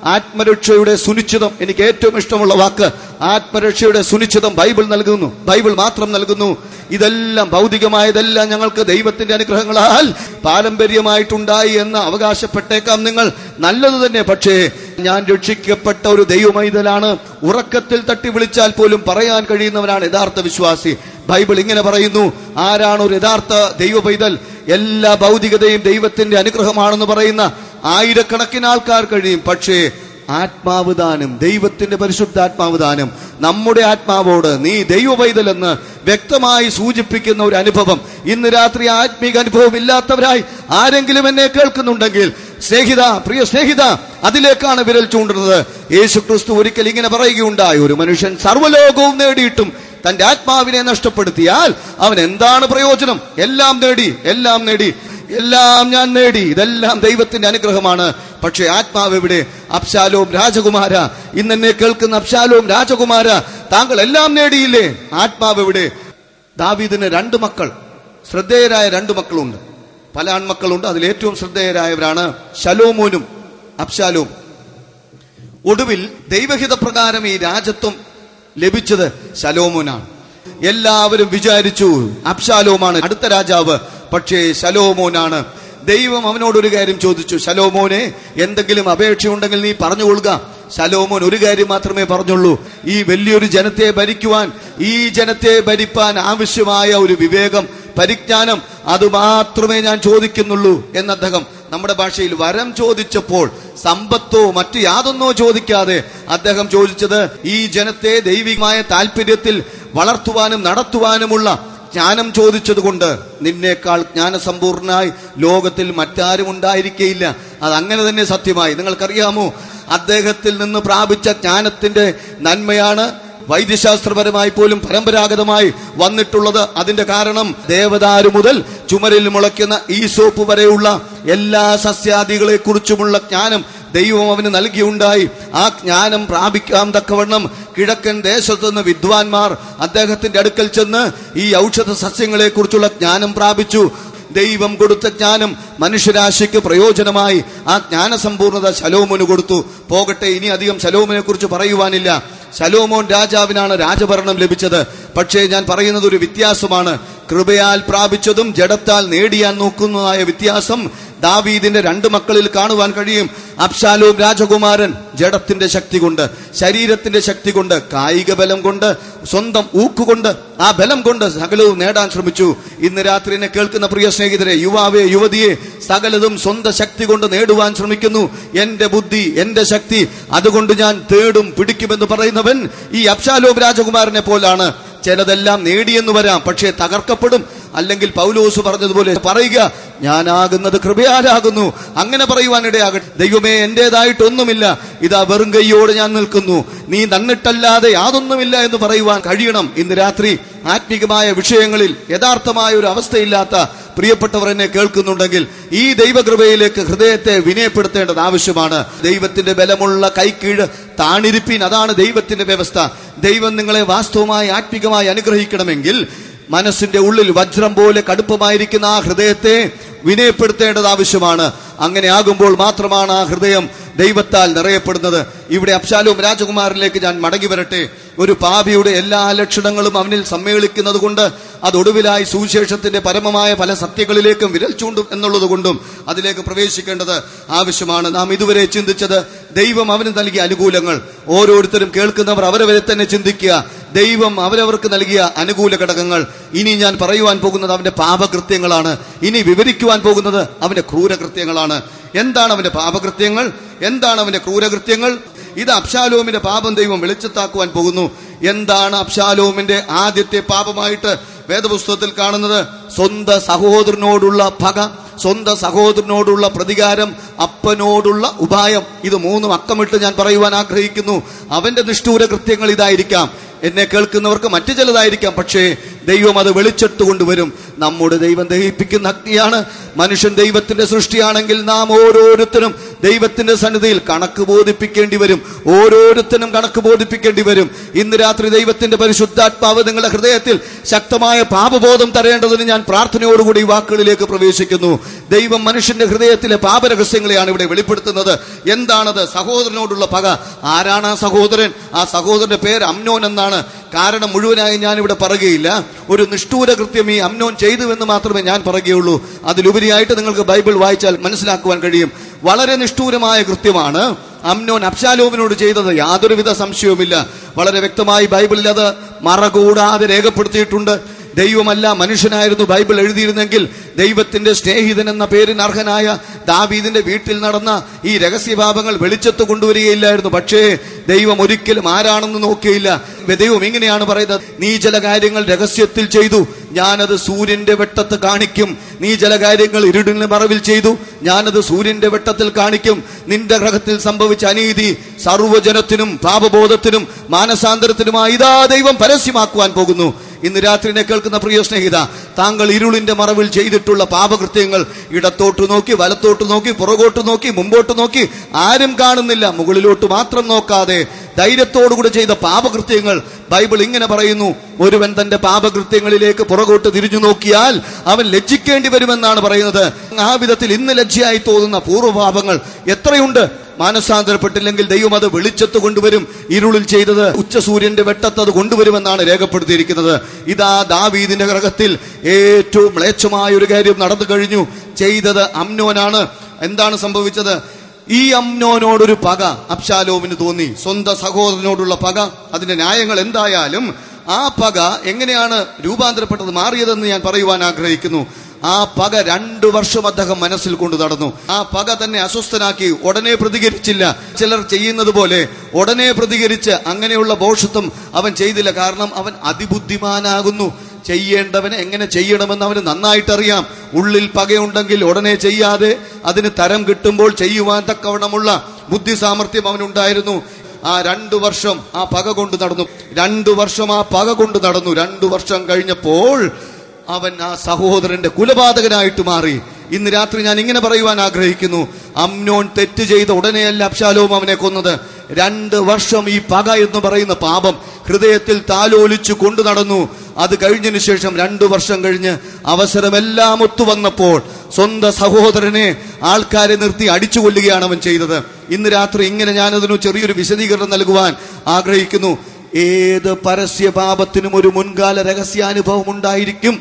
ആത്മരക്ഷയുടെ സുനിശ്ചിതം എനിക്ക് ഏറ്റവും ഇഷ്ടമുള്ള വാക്ക് ആത്മരക്ഷയുടെ സുനിശ്ചിതം ബൈബിൾ നൽകുന്നു ബൈബിൾ മാത്രം നൽകുന്നു ഇതെല്ലാം ഭൗതികമായതെല്ലാം ഞങ്ങൾക്ക് ദൈവത്തിന്റെ അനുഗ്രഹങ്ങളാൽ പാരമ്പര്യമായിട്ടുണ്ടായി എന്ന് അവകാശപ്പെട്ടേക്കാം നിങ്ങൾ നല്ലത് തന്നെ പക്ഷേ ഞാൻ രക്ഷിക്കപ്പെട്ട ഒരു ദൈവമൈതലാണ് ഉറക്കത്തിൽ തട്ടി വിളിച്ചാൽ പോലും പറയാൻ കഴിയുന്നവനാണ് യഥാർത്ഥ വിശ്വാസി ബൈബിൾ ഇങ്ങനെ പറയുന്നു ആരാണ് ഒരു യഥാർത്ഥ ദൈവ പൈതൽ എല്ലാ ഭൗതികതയും ദൈവത്തിന്റെ അനുഗ്രഹമാണെന്ന് പറയുന്ന ആയിരക്കണക്കിന് ആൾക്കാർ കഴിയും പക്ഷേ ആത്മാവ് ദാനം ദൈവത്തിന്റെ പരിശുദ്ധാത്മാവ് ദാനം നമ്മുടെ ആത്മാവോട് നീ ദൈവ പൈതലെന്ന് വ്യക്തമായി സൂചിപ്പിക്കുന്ന ഒരു അനുഭവം ഇന്ന് രാത്രി ആത്മീക അനുഭവം ഇല്ലാത്തവരായി ആരെങ്കിലും എന്നെ കേൾക്കുന്നുണ്ടെങ്കിൽ സ്നേഹിത പ്രിയ സ്നേഹിത അതിലേക്കാണ് വിരൽ ചൂണ്ടുന്നത് യേശു ക്രിസ്തു ഒരിക്കൽ ഇങ്ങനെ പറയുകയുണ്ടായി ഒരു മനുഷ്യൻ സർവ്വലോകവും നേടിയിട്ടും തന്റെ ആത്മാവിനെ നഷ്ടപ്പെടുത്തിയാൽ അവൻ എന്താണ് പ്രയോജനം എല്ലാം നേടി എല്ലാം നേടി എല്ലാം ഞാൻ നേടി ഇതെല്ലാം ദൈവത്തിന്റെ അനുഗ്രഹമാണ് പക്ഷേ ആത്മാവ് എവിടെ അബ്ശാലോം രാജകുമാര ഇന്നെന്നെ കേൾക്കുന്ന അബ്ശാലോം രാജകുമാര താങ്കൾ എല്ലാം നേടിയില്ലേ ആത്മാവ് എവിടെ ദാവീദിന് രണ്ട് മക്കൾ ശ്രദ്ധേയരായ രണ്ട് മക്കളുണ്ട് പല ആൺമക്കളുണ്ട് അതിൽ ഏറ്റവും ശ്രദ്ധേയരായവരാണ് ശലോമോനും അബ്ശാലോം ഒടുവിൽ ദൈവഹിത പ്രകാരം ഈ രാജ്യത്വം ലഭിച്ചത് ശലോമോനാണ് എല്ലാവരും വിചാരിച്ചു അബ്ശാലോമാണ് അടുത്ത രാജാവ് പക്ഷേ ശലോമോനാണ് ദൈവം അവനോട് ഒരു കാര്യം ചോദിച്ചു ശലോമോനെ എന്തെങ്കിലും അപേക്ഷയുണ്ടെങ്കിൽ നീ പറഞ്ഞുകൊള്ളുക ശലോമോൻ ഒരു കാര്യം മാത്രമേ പറഞ്ഞുള്ളൂ ഈ വലിയൊരു ജനത്തെ ഭരിക്കുവാൻ ഈ ജനത്തെ ഭരിപ്പാൻ ആവശ്യമായ ഒരു വിവേകം പരിജ്ഞാനം അത് മാത്രമേ ഞാൻ ചോദിക്കുന്നുള്ളൂ എന്ന് അദ്ദേഹം നമ്മുടെ ഭാഷയിൽ വരം ചോദിച്ചപ്പോൾ സമ്പത്തോ മറ്റു യാതൊന്നോ ചോദിക്കാതെ അദ്ദേഹം ചോദിച്ചത് ഈ ജനത്തെ ദൈവികമായ താല്പര്യത്തിൽ വളർത്തുവാനും നടത്തുവാനുമുള്ള ജ്ഞാനം ചോദിച്ചതുകൊണ്ട് നിന്നേക്കാൾ ജ്ഞാനസമ്പൂർണനായി ലോകത്തിൽ മറ്റാരും ഉണ്ടായിരിക്കയില്ല അത് അങ്ങനെ തന്നെ സത്യമായി നിങ്ങൾക്കറിയാമോ അദ്ദേഹത്തിൽ നിന്ന് പ്രാപിച്ച ജ്ഞാനത്തിന്റെ നന്മയാണ് വൈദ്യശാസ്ത്രപരമായി പോലും പരമ്പരാഗതമായി വന്നിട്ടുള്ളത് അതിന്റെ കാരണം ദേവദാരു മുതൽ ചുമരിൽ മുളയ്ക്കുന്ന ഈ സോപ്പ് വരെയുള്ള എല്ലാ സസ്യാദികളെ കുറിച്ചുമുള്ള ജ്ഞാനം ദൈവം അവന് നൽകിയുണ്ടായി ആ ജ്ഞാനം പ്രാപിക്കാൻ തക്കവണ്ണം കിഴക്കൻ ദേശത്തു നിന്ന് വിദ്വാൻമാർ അദ്ദേഹത്തിന്റെ അടുക്കൽ ചെന്ന് ഈ ഔഷധ സസ്യങ്ങളെ കുറിച്ചുള്ള ജ്ഞാനം പ്രാപിച്ചു ദൈവം കൊടുത്ത ജ്ഞാനം മനുഷ്യരാശിക്ക് പ്രയോജനമായി ആ ജ്ഞാനസമ്പൂർണത ശലോമോന് കൊടുത്തു പോകട്ടെ ഇനി അധികം ശലോമോനെ കുറിച്ച് പറയുവാനില്ല ശലോമോൻ രാജാവിനാണ് രാജഭരണം ലഭിച്ചത് പക്ഷേ ഞാൻ പറയുന്നത് ഒരു വ്യത്യാസമാണ് കൃപയാൽ പ്രാപിച്ചതും ജഡത്താൽ നേടിയാൻ നോക്കുന്നതായ വ്യത്യാസം ദാവീദിന്റെ രണ്ട് മക്കളിൽ കാണുവാൻ കഴിയും അബ്ശാലോം രാജകുമാരൻ ജഡത്തിന്റെ ശക്തി കൊണ്ട് ശരീരത്തിന്റെ ശക്തി കൊണ്ട് കായിക ബലം കൊണ്ട് സ്വന്തം ഊക്കുകൊണ്ട് ആ ബലം കൊണ്ട് സകലവും നേടാൻ ശ്രമിച്ചു ഇന്ന് രാത്രി എന്നെ കേൾക്കുന്ന പ്രിയ സ്നേഹിതരെ യുവാവെ യുവതിയെ സകലതും സ്വന്തം ശക്തി കൊണ്ട് നേടുവാൻ ശ്രമിക്കുന്നു എന്റെ ബുദ്ധി എന്റെ ശക്തി അതുകൊണ്ട് ഞാൻ തേടും പിടിക്കുമെന്ന് പറയുന്നവൻ ഈ അബ്ശാലോം രാജകുമാരനെ പോലാണ് ചിലതെല്ലാം നേടിയെന്ന് വരാം പക്ഷേ തകർക്കപ്പെടും അല്ലെങ്കിൽ പൗലോസ് പറഞ്ഞതുപോലെ പറയുക ഞാനാകുന്നത് കൃപയാലാകുന്നു അങ്ങനെ പറയുവാൻ ഇടയാകട്ടെ ദൈവമേ എന്റേതായിട്ടൊന്നുമില്ല ഇതാ വെറും കൈയോട് ഞാൻ നിൽക്കുന്നു നീ നന്നിട്ടല്ലാതെ യാതൊന്നുമില്ല എന്ന് പറയുവാൻ കഴിയണം ഇന്ന് രാത്രി ആത്മീകമായ വിഷയങ്ങളിൽ യഥാർത്ഥമായ ഒരു അവസ്ഥയില്ലാത്ത പ്രിയപ്പെട്ടവർ എന്നെ കേൾക്കുന്നുണ്ടെങ്കിൽ ഈ ദൈവകൃപയിലേക്ക് ഹൃദയത്തെ വിനയപ്പെടുത്തേണ്ടത് ആവശ്യമാണ് ദൈവത്തിന്റെ ബലമുള്ള കൈക്കീഴ് താണിരിപ്പീൻ അതാണ് ദൈവത്തിന്റെ വ്യവസ്ഥ ദൈവം നിങ്ങളെ വാസ്തവമായി ആത്മികമായി അനുഗ്രഹിക്കണമെങ്കിൽ മനസ്സിന്റെ ഉള്ളിൽ വജ്രം പോലെ കടുപ്പമായിരിക്കുന്ന ആ ഹൃദയത്തെ വിനയപ്പെടുത്തേണ്ടത് ആവശ്യമാണ് അങ്ങനെ ആകുമ്പോൾ മാത്രമാണ് ആ ഹൃദയം ദൈവത്താൽ നിറയപ്പെടുന്നത് ഇവിടെ അബ്ശാലും രാജകുമാരിലേക്ക് ഞാൻ മടങ്ങി വരട്ടെ ഒരു പാപിയുടെ എല്ലാ ലക്ഷണങ്ങളും അവനിൽ സമ്മേളിക്കുന്നത് കൊണ്ട് അത് ഒടുവിലായി സുവിശേഷത്തിന്റെ പരമമായ പല സത്യങ്ങളിലേക്കും വിരൽ ചൂണ്ടും എന്നുള്ളത് കൊണ്ടും അതിലേക്ക് പ്രവേശിക്കേണ്ടത് ആവശ്യമാണ് നാം ഇതുവരെ ചിന്തിച്ചത് ദൈവം അവന് നൽകിയ അനുകൂലങ്ങൾ ഓരോരുത്തരും കേൾക്കുന്നവർ അവരവരെ തന്നെ ചിന്തിക്കുക ദൈവം അവരവർക്ക് നൽകിയ അനുകൂല ഘടകങ്ങൾ ഇനി ഞാൻ പറയുവാൻ പോകുന്നത് അവന്റെ പാപകൃത്യങ്ങളാണ് ഇനി വിവരിക്കുവാൻ പോകുന്നത് അവന്റെ ക്രൂരകൃത്യങ്ങളാണ് എന്താണ് അവന്റെ പാപകൃത്യങ്ങൾ എന്താണ് അവന്റെ ക്രൂരകൃത്യങ്ങൾ ഇത് അബ്ശാലോമിന്റെ പാപം ദൈവം വെളിച്ചത്താക്കുവാൻ പോകുന്നു എന്താണ് അബ്ശാലോമിന്റെ ആദ്യത്തെ പാപമായിട്ട് വേദപുസ്തകത്തിൽ കാണുന്നത് സ്വന്തം സഹോദരനോടുള്ള പക സ്വന്തം സഹോദരനോടുള്ള പ്രതികാരം അപ്പനോടുള്ള ഉപായം ഇത് മൂന്നും അക്കമിട്ട് ഞാൻ പറയുവാൻ ആഗ്രഹിക്കുന്നു അവന്റെ നിഷ്ഠൂര കൃത്യങ്ങൾ ഇതായിരിക്കാം എന്നെ കേൾക്കുന്നവർക്ക് മറ്റു ചിലതായിരിക്കാം പക്ഷേ ദൈവം അത് വെളിച്ചെട്ട് കൊണ്ടുവരും നമ്മുടെ ദൈവം ദഹിപ്പിക്കുന്ന അഗ്നിയാണ് മനുഷ്യൻ ദൈവത്തിന്റെ സൃഷ്ടിയാണെങ്കിൽ നാം ഓരോരുത്തരും ദൈവത്തിന്റെ സന്നിധിയിൽ കണക്ക് ബോധിപ്പിക്കേണ്ടി വരും ഓരോരുത്തരും കണക്ക് ബോധിപ്പിക്കേണ്ടി വരും ഇന്ന് രാത്രി ദൈവത്തിന്റെ പരിശുദ്ധാത്മാവ് നിങ്ങളുടെ ഹൃദയത്തിൽ ശക്തമായ പാപബോധം തരേണ്ടതിന് ഞാൻ പ്രാർത്ഥനയോടുകൂടി ഈ വാക്കുകളിലേക്ക് പ്രവേശിക്കുന്നു ദൈവം മനുഷ്യന്റെ ഹൃദയത്തിലെ പാപരഹസ്യങ്ങളെയാണ് ഇവിടെ വെളിപ്പെടുത്തുന്നത് എന്താണത് സഹോദരനോടുള്ള പക ആരാണ് ആ സഹോദരൻ ആ സഹോദരന്റെ പേര് അമ്നോൻ എന്നാണ് കാരണം മുഴുവനായി ഞാൻ ഇവിടെ പറയുകയില്ല ഒരു നിഷ്ഠൂര കൃത്യം ഈ അമ്നോൻ ചെയ്തു എന്ന് മാത്രമേ ഞാൻ പറയുകയുള്ളൂ അതിലുപരിയായിട്ട് നിങ്ങൾക്ക് ബൈബിൾ വായിച്ചാൽ മനസ്സിലാക്കുവാൻ കഴിയും വളരെ നിഷ്ഠൂരമായ കൃത്യമാണ് അമ്നോൻ അബ്ശാലോമിനോട് ചെയ്തത് യാതൊരുവിധ സംശയവുമില്ല വളരെ വ്യക്തമായി ബൈബിളിൽ അത് മറകൂടാതെ രേഖപ്പെടുത്തിയിട്ടുണ്ട് ദൈവമല്ല മനുഷ്യനായിരുന്നു ബൈബിൾ എഴുതിയിരുന്നെങ്കിൽ ദൈവത്തിന്റെ സ്നേഹിതൻ എന്ന പേരിന് അർഹനായ ദാവീദിന്റെ വീട്ടിൽ നടന്ന ഈ രഹസ്യഭാവങ്ങൾ വെളിച്ചത്ത് കൊണ്ടുവരികയില്ലായിരുന്നു പക്ഷേ ദൈവം ഒരിക്കലും ആരാണെന്ന് നോക്കിയില്ല ദൈവം ഇങ്ങനെയാണ് പറയുന്നത് നീ ചില കാര്യങ്ങൾ രഹസ്യത്തിൽ ചെയ്തു ഞാനത് സൂര്യന്റെ വെട്ടത്ത് കാണിക്കും നീ ചില കാര്യങ്ങൾ ഇരുടിന്റെ മറവിൽ ചെയ്തു ഞാനത് സൂര്യന്റെ വെട്ടത്തിൽ കാണിക്കും നിന്റെ ഗ്രഹത്തിൽ സംഭവിച്ച അനീതി സർവ്വജനത്തിനും പാപബോധത്തിനും മാനസാന്തരത്തിനുമായി ഇതാ ദൈവം പരസ്യമാക്കുവാൻ പോകുന്നു ഇന്ന് രാത്രി എന്നെ കേൾക്കുന്ന പ്രിയ സ്നേഹിത താങ്കൾ ഇരുളിന്റെ മറവിൽ ചെയ്തിട്ടുള്ള പാപകൃത്യങ്ങൾ ഇടത്തോട്ട് നോക്കി വലത്തോട്ട് നോക്കി പുറകോട്ട് നോക്കി മുമ്പോട്ട് നോക്കി ആരും കാണുന്നില്ല മുകളിലോട്ട് മാത്രം നോക്കാതെ ധൈര്യത്തോടുകൂടി ചെയ്ത പാപകൃത്യങ്ങൾ ബൈബിൾ ഇങ്ങനെ പറയുന്നു ഒരുവൻ തന്റെ പാപകൃത്യങ്ങളിലേക്ക് പുറകോട്ട് തിരിഞ്ഞു നോക്കിയാൽ അവൻ ലജ്ജിക്കേണ്ടി വരുമെന്നാണ് പറയുന്നത് ആ വിധത്തിൽ ഇന്ന് ലജ്ജയായി തോന്നുന്ന പൂർവ്വപാപങ്ങൾ എത്രയുണ്ട് മാനസാന്തരപ്പെട്ടില്ലെങ്കിൽ ദൈവം അത് വെളിച്ചത്ത് കൊണ്ടുവരും ഇരുളിൽ ചെയ്തത് ഉച്ചസൂര്യന്റെ വെട്ടത്ത് അത് കൊണ്ടുവരുമെന്നാണ് രേഖപ്പെടുത്തിയിരിക്കുന്നത് ഇതാ ദാവീദിന്റെ ഗ്രഹത്തിൽ ഏറ്റവും മ്ലേച്ഛമായ ഒരു കാര്യം നടന്നു കഴിഞ്ഞു ചെയ്തത് അമ്നോനാണ് എന്താണ് സംഭവിച്ചത് ഈ അമ്നോനോടൊരു പക അബ്ശാലോമിന് തോന്നി സ്വന്തം സഹോദരനോടുള്ള പക അതിന്റെ ന്യായങ്ങൾ എന്തായാലും ആ പക എങ്ങനെയാണ് രൂപാന്തരപ്പെട്ടത് മാറിയതെന്ന് ഞാൻ പറയുവാൻ ആഗ്രഹിക്കുന്നു ആ പക രണ്ടു വർഷം അദ്ദേഹം മനസ്സിൽ കൊണ്ടു നടന്നു ആ പക തന്നെ അസ്വസ്ഥനാക്കി ഉടനെ പ്രതികരിച്ചില്ല ചിലർ ചെയ്യുന്നത് പോലെ ഉടനെ പ്രതികരിച്ച് അങ്ങനെയുള്ള ഭോഷത്വം അവൻ ചെയ്തില്ല കാരണം അവൻ അതിബുദ്ധിമാനാകുന്നു ചെയ്യേണ്ടവനെ എങ്ങനെ ചെയ്യണമെന്ന് അവന് നന്നായിട്ടറിയാം ഉള്ളിൽ പകയുണ്ടെങ്കിൽ ഉടനെ ചെയ്യാതെ അതിന് തരം കിട്ടുമ്പോൾ ചെയ്യുവാൻ തക്കവണ്ണമുള്ള ബുദ്ധി സാമർഥ്യം അവനുണ്ടായിരുന്നു ആ രണ്ടു വർഷം ആ പക കൊണ്ട് നടന്നു രണ്ടു വർഷം ആ പക കൊണ്ട് നടന്നു രണ്ടു വർഷം കഴിഞ്ഞപ്പോൾ അവൻ ആ സഹോദരന്റെ കുലപാതകനായിട്ട് മാറി ഇന്ന് രാത്രി ഞാൻ ഇങ്ങനെ പറയുവാൻ ആഗ്രഹിക്കുന്നു അമ്നോൻ തെറ്റ് ചെയ്ത ഉടനെയല്ല അബ്ശാലോം അവനെ കൊന്നത് രണ്ട് വർഷം ഈ പക എന്ന് പറയുന്ന പാപം ഹൃദയത്തിൽ താലോലിച്ചു കൊണ്ടു നടന്നു അത് കഴിഞ്ഞതിന് ശേഷം രണ്ടു വർഷം കഴിഞ്ഞ് അവസരമെല്ലാം ഒത്തുവന്നപ്പോൾ സ്വന്തം സഹോദരനെ ആൾക്കാരെ നിർത്തി അടിച്ചു കൊല്ലുകയാണ് അവൻ ചെയ്തത് ഇന്ന് രാത്രി ഇങ്ങനെ ഞാനതിനു ചെറിയൊരു വിശദീകരണം നൽകുവാൻ ആഗ്രഹിക്കുന്നു ഏത് പരസ്യ പാപത്തിനും ഒരു മുൻകാല രഹസ്യാനുഭവം ഉണ്ടായിരിക്കും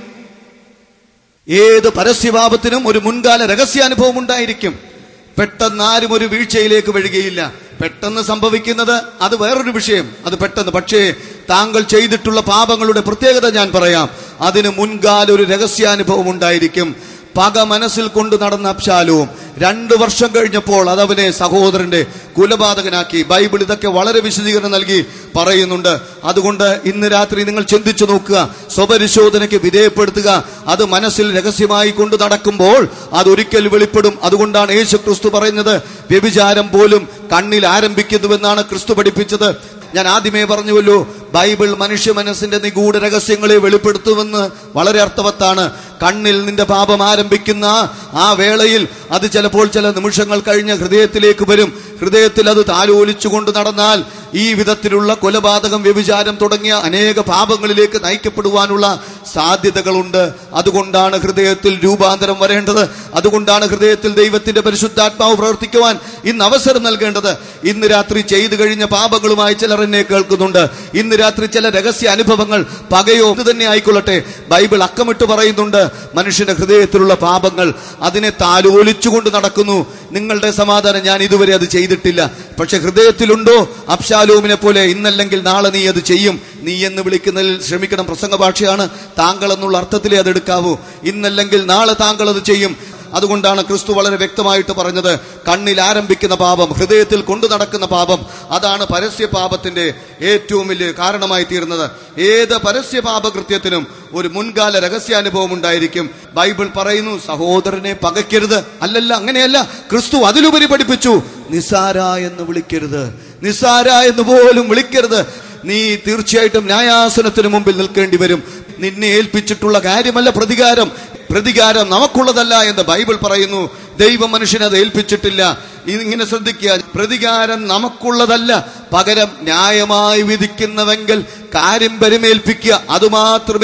ഏത് പരസ്യപാപത്തിനും ഒരു മുൻകാല രഹസ്യാനുഭവം ഉണ്ടായിരിക്കും പെട്ടെന്ന് ആരും ഒരു വീഴ്ചയിലേക്ക് വഴുകയില്ല പെട്ടെന്ന് സംഭവിക്കുന്നത് അത് വേറൊരു വിഷയം അത് പെട്ടെന്ന് പക്ഷേ താങ്കൾ ചെയ്തിട്ടുള്ള പാപങ്ങളുടെ പ്രത്യേകത ഞാൻ പറയാം അതിന് മുൻകാല ഒരു രഹസ്യാനുഭവം ഉണ്ടായിരിക്കും പക മനസ്സിൽ കൊണ്ടു നടന്ന അബ്ശാലവും രണ്ടു വർഷം കഴിഞ്ഞപ്പോൾ അതവനെ സഹോദരന്റെ കുലപാതകനാക്കി ബൈബിൾ ഇതൊക്കെ വളരെ വിശദീകരണം നൽകി പറയുന്നുണ്ട് അതുകൊണ്ട് ഇന്ന് രാത്രി നിങ്ങൾ ചിന്തിച്ചു നോക്കുക സ്വപരിശോധനയ്ക്ക് വിധേയപ്പെടുത്തുക അത് മനസ്സിൽ രഹസ്യമായി കൊണ്ടു നടക്കുമ്പോൾ അതൊരിക്കൽ വെളിപ്പെടും അതുകൊണ്ടാണ് യേശു ക്രിസ്തു പറയുന്നത് വ്യഭിചാരം പോലും കണ്ണിൽ ആരംഭിക്കുന്നുവെന്നാണ് ക്രിസ്തു പഠിപ്പിച്ചത് ഞാൻ ആദ്യമേ പറഞ്ഞുവല്ലോ ബൈബിൾ മനുഷ്യ മനസ്സിന്റെ നിഗൂഢ രഹസ്യങ്ങളെ വെളിപ്പെടുത്തുമെന്ന് വളരെ അർത്ഥവത്താണ് കണ്ണിൽ നിന്റെ പാപം ആരംഭിക്കുന്ന ആ വേളയിൽ അത് ചിലപ്പോൾ ചില നിമിഷങ്ങൾ കഴിഞ്ഞ് ഹൃദയത്തിലേക്ക് വരും ഹൃദയത്തിൽ അത് താലോലിച്ചുകൊണ്ട് നടന്നാൽ ഈ വിധത്തിലുള്ള കൊലപാതകം വ്യഭിചാരം തുടങ്ങിയ അനേക പാപങ്ങളിലേക്ക് നയിക്കപ്പെടുവാനുള്ള സാധ്യതകളുണ്ട് അതുകൊണ്ടാണ് ഹൃദയത്തിൽ രൂപാന്തരം വരേണ്ടത് അതുകൊണ്ടാണ് ഹൃദയത്തിൽ ദൈവത്തിന്റെ പരിശുദ്ധാത്മാവ് പ്രവർത്തിക്കുവാൻ ഇന്ന് അവസരം നൽകേണ്ടത് ഇന്ന് രാത്രി ചെയ്തു കഴിഞ്ഞ പാപങ്ങളുമായി ചിലർ എന്നെ കേൾക്കുന്നുണ്ട് ഇന്ന് രാത്രി ചില രഹസ്യ അനുഭവങ്ങൾ പകയോ ഇത് തന്നെ ആയിക്കൊള്ളട്ടെ ബൈബിൾ അക്കമിട്ട് പറയുന്നുണ്ട് മനുഷ്യന്റെ ഹൃദയത്തിലുള്ള പാപങ്ങൾ അതിനെ താലോലിച്ചുകൊണ്ട് നടക്കുന്നു നിങ്ങളുടെ സമാധാനം ഞാൻ ഇതുവരെ അത് ചെയ്തിട്ടില്ല പക്ഷെ ഹൃദയത്തിലുണ്ടോ അബ്ശാലൂമിനെ പോലെ ഇന്നല്ലെങ്കിൽ നാളെ നീ അത് ചെയ്യും നീ എന്ന് വിളിക്കുന്നതിൽ ശ്രമിക്കണം പ്രസംഗ ഭാഷയാണ് താങ്കൾ എന്നുള്ള അർത്ഥത്തിലേ അത് എടുക്കാവൂ ഇന്നല്ലെങ്കിൽ നാളെ താങ്കൾ അത് ചെയ്യും അതുകൊണ്ടാണ് ക്രിസ്തു വളരെ വ്യക്തമായിട്ട് പറഞ്ഞത് കണ്ണിൽ ആരംഭിക്കുന്ന പാപം ഹൃദയത്തിൽ കൊണ്ടു നടക്കുന്ന പാപം അതാണ് പരസ്യ പാപത്തിന്റെ ഏറ്റവും വലിയ കാരണമായി തീർന്നത് ഏത് പരസ്യ പാപകൃത്യത്തിനും ഒരു മുൻകാല രഹസ്യാനുഭവം ഉണ്ടായിരിക്കും ബൈബിൾ പറയുന്നു സഹോദരനെ പകയ്ക്കരുത് അല്ലല്ല അങ്ങനെയല്ല ക്രിസ്തു അതിലുപരി പഠിപ്പിച്ചു നിസാര എന്ന് വിളിക്കരുത് നിസാര എന്ന് പോലും വിളിക്കരുത് നീ തീർച്ചയായിട്ടും ന്യായാസനത്തിന് മുമ്പിൽ നിൽക്കേണ്ടി വരും നിന്നെ ഏൽപ്പിച്ചിട്ടുള്ള കാര്യമല്ല പ്രതികാരം പ്രതികാരം നമുക്കുള്ളതല്ല എന്ന് ബൈബിൾ പറയുന്നു ദൈവം മനുഷ്യനെ അത് ഏൽപ്പിച്ചിട്ടില്ല ഇങ്ങനെ ശ്രദ്ധിക്കുക പ്രതികാരം നമുക്കുള്ളതല്ല പകരം ന്യായമായി വിധിക്കുന്നവെങ്കിൽ കാര്യം പരിമേൽപ്പിക്കുക അതുമാത്രമേ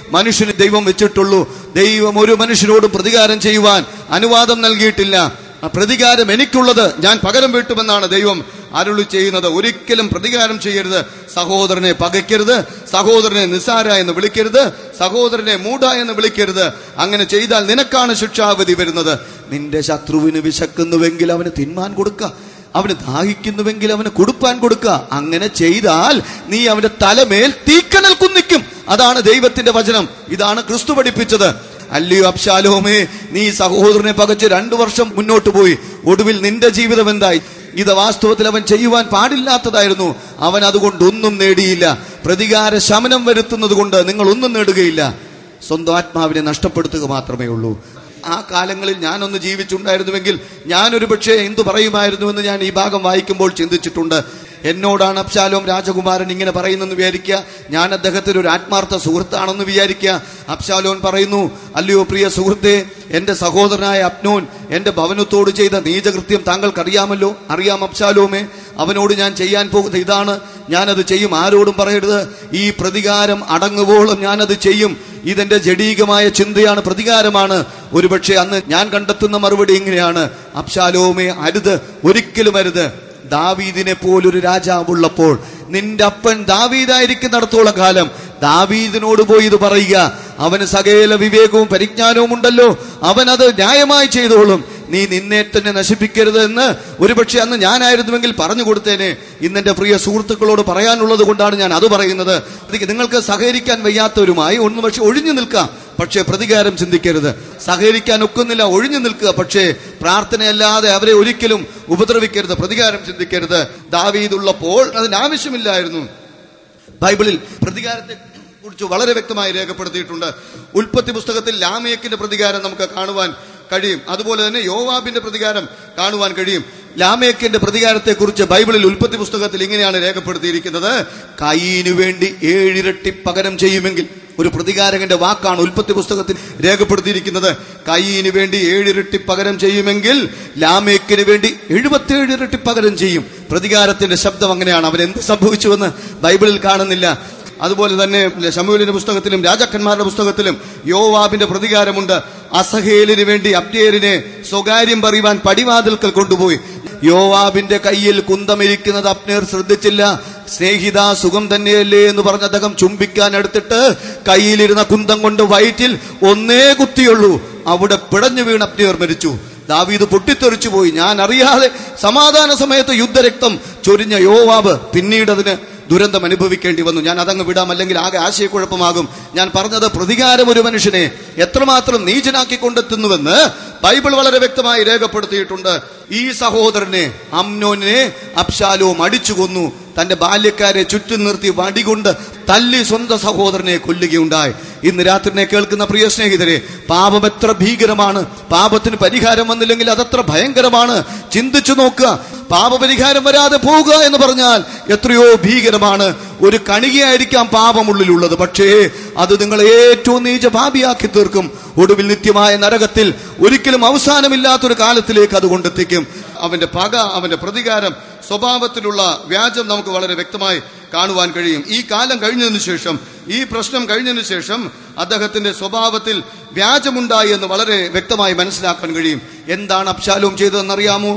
മനുഷ്യന് ദൈവം വെച്ചിട്ടുള്ളൂ ദൈവം ഒരു മനുഷ്യനോടും പ്രതികാരം ചെയ്യുവാൻ അനുവാദം നൽകിയിട്ടില്ല ആ പ്രതികാരം എനിക്കുള്ളത് ഞാൻ പകരം വീട്ടുമെന്നാണ് ദൈവം അരുളി ചെയ്യുന്നത് ഒരിക്കലും പ്രതികാരം ചെയ്യരുത് സഹോദരനെ പകയ്ക്കരുത് സഹോദരനെ നിസാര എന്ന് വിളിക്കരുത് സഹോദരനെ മൂഢ എന്ന് വിളിക്കരുത് അങ്ങനെ ചെയ്താൽ നിനക്കാണ് ശിക്ഷാവിധി വരുന്നത് നിന്റെ ശത്രുവിന് വിശക്കുന്നുവെങ്കിൽ അവന് തിന്മാൻ കൊടുക്കുക അവന് ദാഹിക്കുന്നുവെങ്കിൽ അവന് കൊടുപ്പാൻ കൊടുക്കുക അങ്ങനെ ചെയ്താൽ നീ അവന്റെ തലമേൽ തീക്കനൽ കുന്നിക്കും അതാണ് ദൈവത്തിന്റെ വചനം ഇതാണ് ക്രിസ്തു പഠിപ്പിച്ചത് അല്ലയോ അബ്ശാലോമേ നീ സഹോദരനെ പകച്ച് രണ്ടു വർഷം മുന്നോട്ട് പോയി ഒടുവിൽ നിന്റെ ജീവിതം എന്തായി ഇത് വാസ്തവത്തിൽ അവൻ ചെയ്യുവാൻ പാടില്ലാത്തതായിരുന്നു അവൻ അതുകൊണ്ട് ഒന്നും നേടിയില്ല പ്രതികാര ശമനം വരുത്തുന്നത് കൊണ്ട് നിങ്ങൾ ഒന്നും നേടുകയില്ല സ്വന്തം ആത്മാവിനെ നഷ്ടപ്പെടുത്തുക മാത്രമേ ഉള്ളൂ ആ കാലങ്ങളിൽ ഞാനൊന്ന് ജീവിച്ചുണ്ടായിരുന്നുവെങ്കിൽ ഞാനൊരു പക്ഷേ എന്തു പറയുമായിരുന്നുവെന്ന് ഞാൻ ഈ ഭാഗം വായിക്കുമ്പോൾ ചിന്തിച്ചിട്ടുണ്ട് എന്നോടാണ് അബ്ശാലോം രാജകുമാരൻ ഇങ്ങനെ പറയുന്നെന്ന് വിചാരിക്കുക ഞാൻ അദ്ദേഹത്തിന് ഒരു ആത്മാർത്ഥ സുഹൃത്താണെന്ന് വിചാരിക്കുക അബ്ശാലോൻ പറയുന്നു അല്ലയോ പ്രിയ സുഹൃത്തെ എന്റെ സഹോദരനായ അപ്നോൻ എന്റെ ഭവനത്തോട് ചെയ്ത നീചകൃത്യം താങ്കൾക്കറിയാമല്ലോ അറിയാം അബ്ശാലോമേ അവനോട് ഞാൻ ചെയ്യാൻ പോകുന്ന ഇതാണ് ഞാനത് ചെയ്യും ആരോടും പറയരുത് ഈ പ്രതികാരം അടങ്ങുവോളം ഞാനത് ചെയ്യും ഇതെന്റെ ജഡീകമായ ചിന്തയാണ് പ്രതികാരമാണ് ഒരുപക്ഷെ അന്ന് ഞാൻ കണ്ടെത്തുന്ന മറുപടി ഇങ്ങനെയാണ് അബ്ശാലോമേ അരുത് ഒരിക്കലും അരുത് ദാവീദിനെ പോലൊരു രാജാവുള്ളപ്പോൾ നിന്റെ അപ്പൻ ദാവീദായിരിക്കുന്നിടത്തോളം കാലം ദാവീദിനോട് പോയി ഇത് പറയുക അവന് സകല വിവേകവും പരിജ്ഞാനവും ഉണ്ടല്ലോ അവൻ അത് ന്യായമായി ചെയ്തോളും നീ നിന്നെ തന്നെ നശിപ്പിക്കരുത് എന്ന് ഒരുപക്ഷെ അന്ന് ഞാനായിരുന്നുവെങ്കിൽ പറഞ്ഞു കൊടുത്തേനെ ഇന്നെന്റെ പ്രിയ സുഹൃത്തുക്കളോട് പറയാനുള്ളത് കൊണ്ടാണ് ഞാൻ അത് പറയുന്നത് ഇത് നിങ്ങൾക്ക് സഹകരിക്കാൻ വയ്യാത്തവരുമായി ഒന്ന് പക്ഷെ ഒഴിഞ്ഞു നിൽക്കാം പക്ഷേ പ്രതികാരം ചിന്തിക്കരുത് സഹകരിക്കാൻ ഒക്കുന്നില്ല ഒഴിഞ്ഞു നിൽക്കുക പക്ഷേ പ്രാർത്ഥനയല്ലാതെ അവരെ ഒരിക്കലും ഉപദ്രവിക്കരുത് പ്രതികാരം ചിന്തിക്കരുത് ദാവീദുള്ളപ്പോൾ അതിന് ആവശ്യമില്ലായിരുന്നു ബൈബിളിൽ പ്രതികാരത്തെ കുറിച്ച് വളരെ വ്യക്തമായി രേഖപ്പെടുത്തിയിട്ടുണ്ട് ഉൽപ്പത്തി പുസ്തകത്തിൽ ലാമേക്കിന്റെ പ്രതികാരം നമുക്ക് കാണുവാൻ കഴിയും അതുപോലെ തന്നെ യോവാബിന്റെ പ്രതികാരം കാണുവാൻ കഴിയും ലാമേക്കിന്റെ പ്രതികാരത്തെ കുറിച്ച് ബൈബിളിൽ ഉൽപ്പത്തി പുസ്തകത്തിൽ ഇങ്ങനെയാണ് രേഖപ്പെടുത്തിയിരിക്കുന്നത് കൈയിനു വേണ്ടി ഏഴിരട്ടി പകരം ചെയ്യുമെങ്കിൽ ഒരു പ്രതികാരകന്റെ വാക്കാണ് ഉൽപ്പത്തി പുസ്തകത്തിൽ രേഖപ്പെടുത്തിയിരിക്കുന്നത് കൈയിന് വേണ്ടി ഏഴിരട്ടി പകരം ചെയ്യുമെങ്കിൽ ലാമേക്കിന് വേണ്ടി എഴുപത്തിയേഴ് ഇരട്ടി പകരം ചെയ്യും പ്രതികാരത്തിന്റെ ശബ്ദം അങ്ങനെയാണ് അവൻ എന്ത് സംഭവിച്ചുവെന്ന് ബൈബിളിൽ കാണുന്നില്ല അതുപോലെ തന്നെ ശമുവിലിന്റെ പുസ്തകത്തിലും രാജാക്കന്മാരുടെ പുസ്തകത്തിലും യോവാബിന്റെ പ്രതികാരമുണ്ട് അസഹേലിന് വേണ്ടി അബ്ദേരിനെ സ്വകാര്യം പറയുവാൻ പടിവാതിൽക്കൽ കൊണ്ടുപോയി യോവാബിന്റെ കയ്യിൽ കുന്തമിരിക്കുന്നത് അപ്നേർ ശ്രദ്ധിച്ചില്ല സ്നേഹിത സുഖം തന്നെയല്ലേ എന്ന് പറഞ്ഞ് അദ്ദേഹം ചുംബിക്കാൻ എടുത്തിട്ട് കയ്യിലിരുന്ന കുന്തം കൊണ്ട് വയറ്റിൽ ഒന്നേ കുത്തിയുള്ളൂ അവിടെ പിടഞ്ഞു വീണ് അപ്നേർ മരിച്ചു ദാവീദ് പൊട്ടിത്തെറിച്ചു പോയി ഞാൻ അറിയാതെ സമാധാന സമയത്ത് യുദ്ധരക്തം ചൊരിഞ്ഞ യോവാബ് പിന്നീട് അതിന് ദുരന്തം അനുഭവിക്കേണ്ടി വന്നു ഞാൻ അതങ്ങ് വിടാം അല്ലെങ്കിൽ ആകെ ആശയക്കുഴപ്പമാകും ഞാൻ പറഞ്ഞത് പ്രതികാരം ഒരു മനുഷ്യനെ എത്രമാത്രം നീചനാക്കി കൊണ്ടെത്തുന്നുവെന്ന് ബൈബിൾ വളരെ വ്യക്തമായി രേഖപ്പെടുത്തിയിട്ടുണ്ട് ഈ സഹോദരനെ അമ്നോനെ അബ്ശാലോം അടിച്ചു കൊന്നു തന്റെ ബാല്യക്കാരെ ചുറ്റും നിർത്തി വടികൊണ്ട് തല്ലി സ്വന്തം സഹോദരനെ കൊല്ലുകയുണ്ടായി ഇന്ന് രാത്രിനെ കേൾക്കുന്ന പ്രിയ സ്നേഹിതരെ പാപം എത്ര ഭീകരമാണ് പാപത്തിന് പരിഹാരം വന്നില്ലെങ്കിൽ അതത്ര ഭയങ്കരമാണ് ചിന്തിച്ചു നോക്കുക പാപപരിഹാരം വരാതെ പോവുക എന്ന് പറഞ്ഞാൽ എത്രയോ ഭീകരമാണ് ഒരു കണികയായിരിക്കാം പാപമുള്ളിലുള്ളത് പക്ഷേ അത് നിങ്ങളെ ഏറ്റവും നീച ഭാവിയാക്കി തീർക്കും ഒടുവിൽ നിത്യമായ നരകത്തിൽ ഒരിക്കലും അവസാനമില്ലാത്തൊരു കാലത്തിലേക്ക് അത് കൊണ്ടെത്തിക്കും അവന്റെ പക അവന്റെ പ്രതികാരം സ്വഭാവത്തിലുള്ള വ്യാജം നമുക്ക് വളരെ വ്യക്തമായി കാണുവാൻ കഴിയും ഈ കാലം കഴിഞ്ഞതിന് ശേഷം ഈ പ്രശ്നം കഴിഞ്ഞതിന് ശേഷം അദ്ദേഹത്തിന്റെ സ്വഭാവത്തിൽ വ്യാജമുണ്ടായി എന്ന് വളരെ വ്യക്തമായി മനസ്സിലാക്കാൻ കഴിയും എന്താണ് അബ്ശാലോം ചെയ്തതെന്നറിയാമോ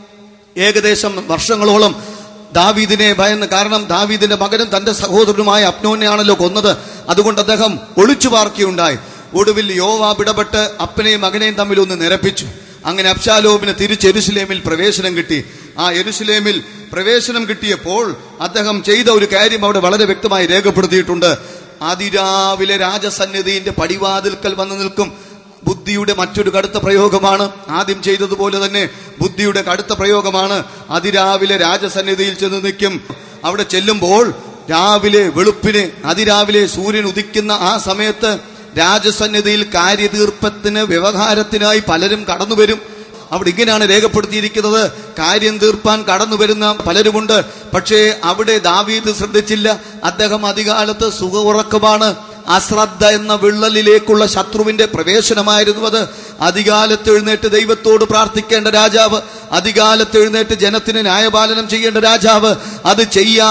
ഏകദേശം വർഷങ്ങളോളം ദാവീദിനെ ഭയന്ന് കാരണം ദാവീദിന്റെ മകനും തന്റെ സഹോദരനുമായ അപ്നോനെയാണല്ലോ കൊന്നത് അതുകൊണ്ട് അദ്ദേഹം ഒളിച്ചു പാർക്കുകയുണ്ടായി ഒടുവിൽ യോവാബ് ഇടപെട്ട് അപ്പനെയും മകനെയും തമ്മിൽ ഒന്ന് നിരപ്പിച്ചു അങ്ങനെ അബ്ശാലോമിന് തിരിച്ച് എരുസലേമിൽ പ്രവേശനം കിട്ടി ആ എരുസലേമിൽ പ്രവേശനം കിട്ടിയപ്പോൾ അദ്ദേഹം ചെയ്ത ഒരു കാര്യം അവിടെ വളരെ വ്യക്തമായി രേഖപ്പെടുത്തിയിട്ടുണ്ട് അതിരാവിലെ രാജസന്നിധിന്റെ പടിവാതിൽക്കൽ വന്നു നിൽക്കും ബുദ്ധിയുടെ മറ്റൊരു കടുത്ത പ്രയോഗമാണ് ആദ്യം ചെയ്തതുപോലെ തന്നെ ബുദ്ധിയുടെ കടുത്ത പ്രയോഗമാണ് അതിരാവിലെ രാജസന്നിധിയിൽ ചെന്ന് നിൽക്കും അവിടെ ചെല്ലുമ്പോൾ രാവിലെ വെളുപ്പിന് അതിരാവിലെ സൂര്യൻ ഉദിക്കുന്ന ആ സമയത്ത് രാജസന്നിധിയിൽ കാര്യതീർപ്പത്തിന് വ്യവഹാരത്തിനായി പലരും കടന്നു വരും അവിടെ ഇങ്ങനെയാണ് രേഖപ്പെടുത്തിയിരിക്കുന്നത് കാര്യം തീർപ്പാൻ കടന്നു വരുന്ന പലരുമുണ്ട് പക്ഷേ അവിടെ ദാവീദ് ശ്രദ്ധിച്ചില്ല അദ്ദേഹം അധികാലത്ത് സുഖ ഉറക്കമാണ് അശ്രദ്ധ എന്ന വിള്ളലിലേക്കുള്ള ശത്രുവിന്റെ പ്രവേശനമായിരുന്നു അത് അധികാലത്ത് എഴുന്നേറ്റ് ദൈവത്തോട് പ്രാർത്ഥിക്കേണ്ട രാജാവ് അധികാലത്ത് എഴുന്നേറ്റ് ജനത്തിന് ന്യായപാലനം ചെയ്യേണ്ട രാജാവ് അത് ചെയ്യാതെ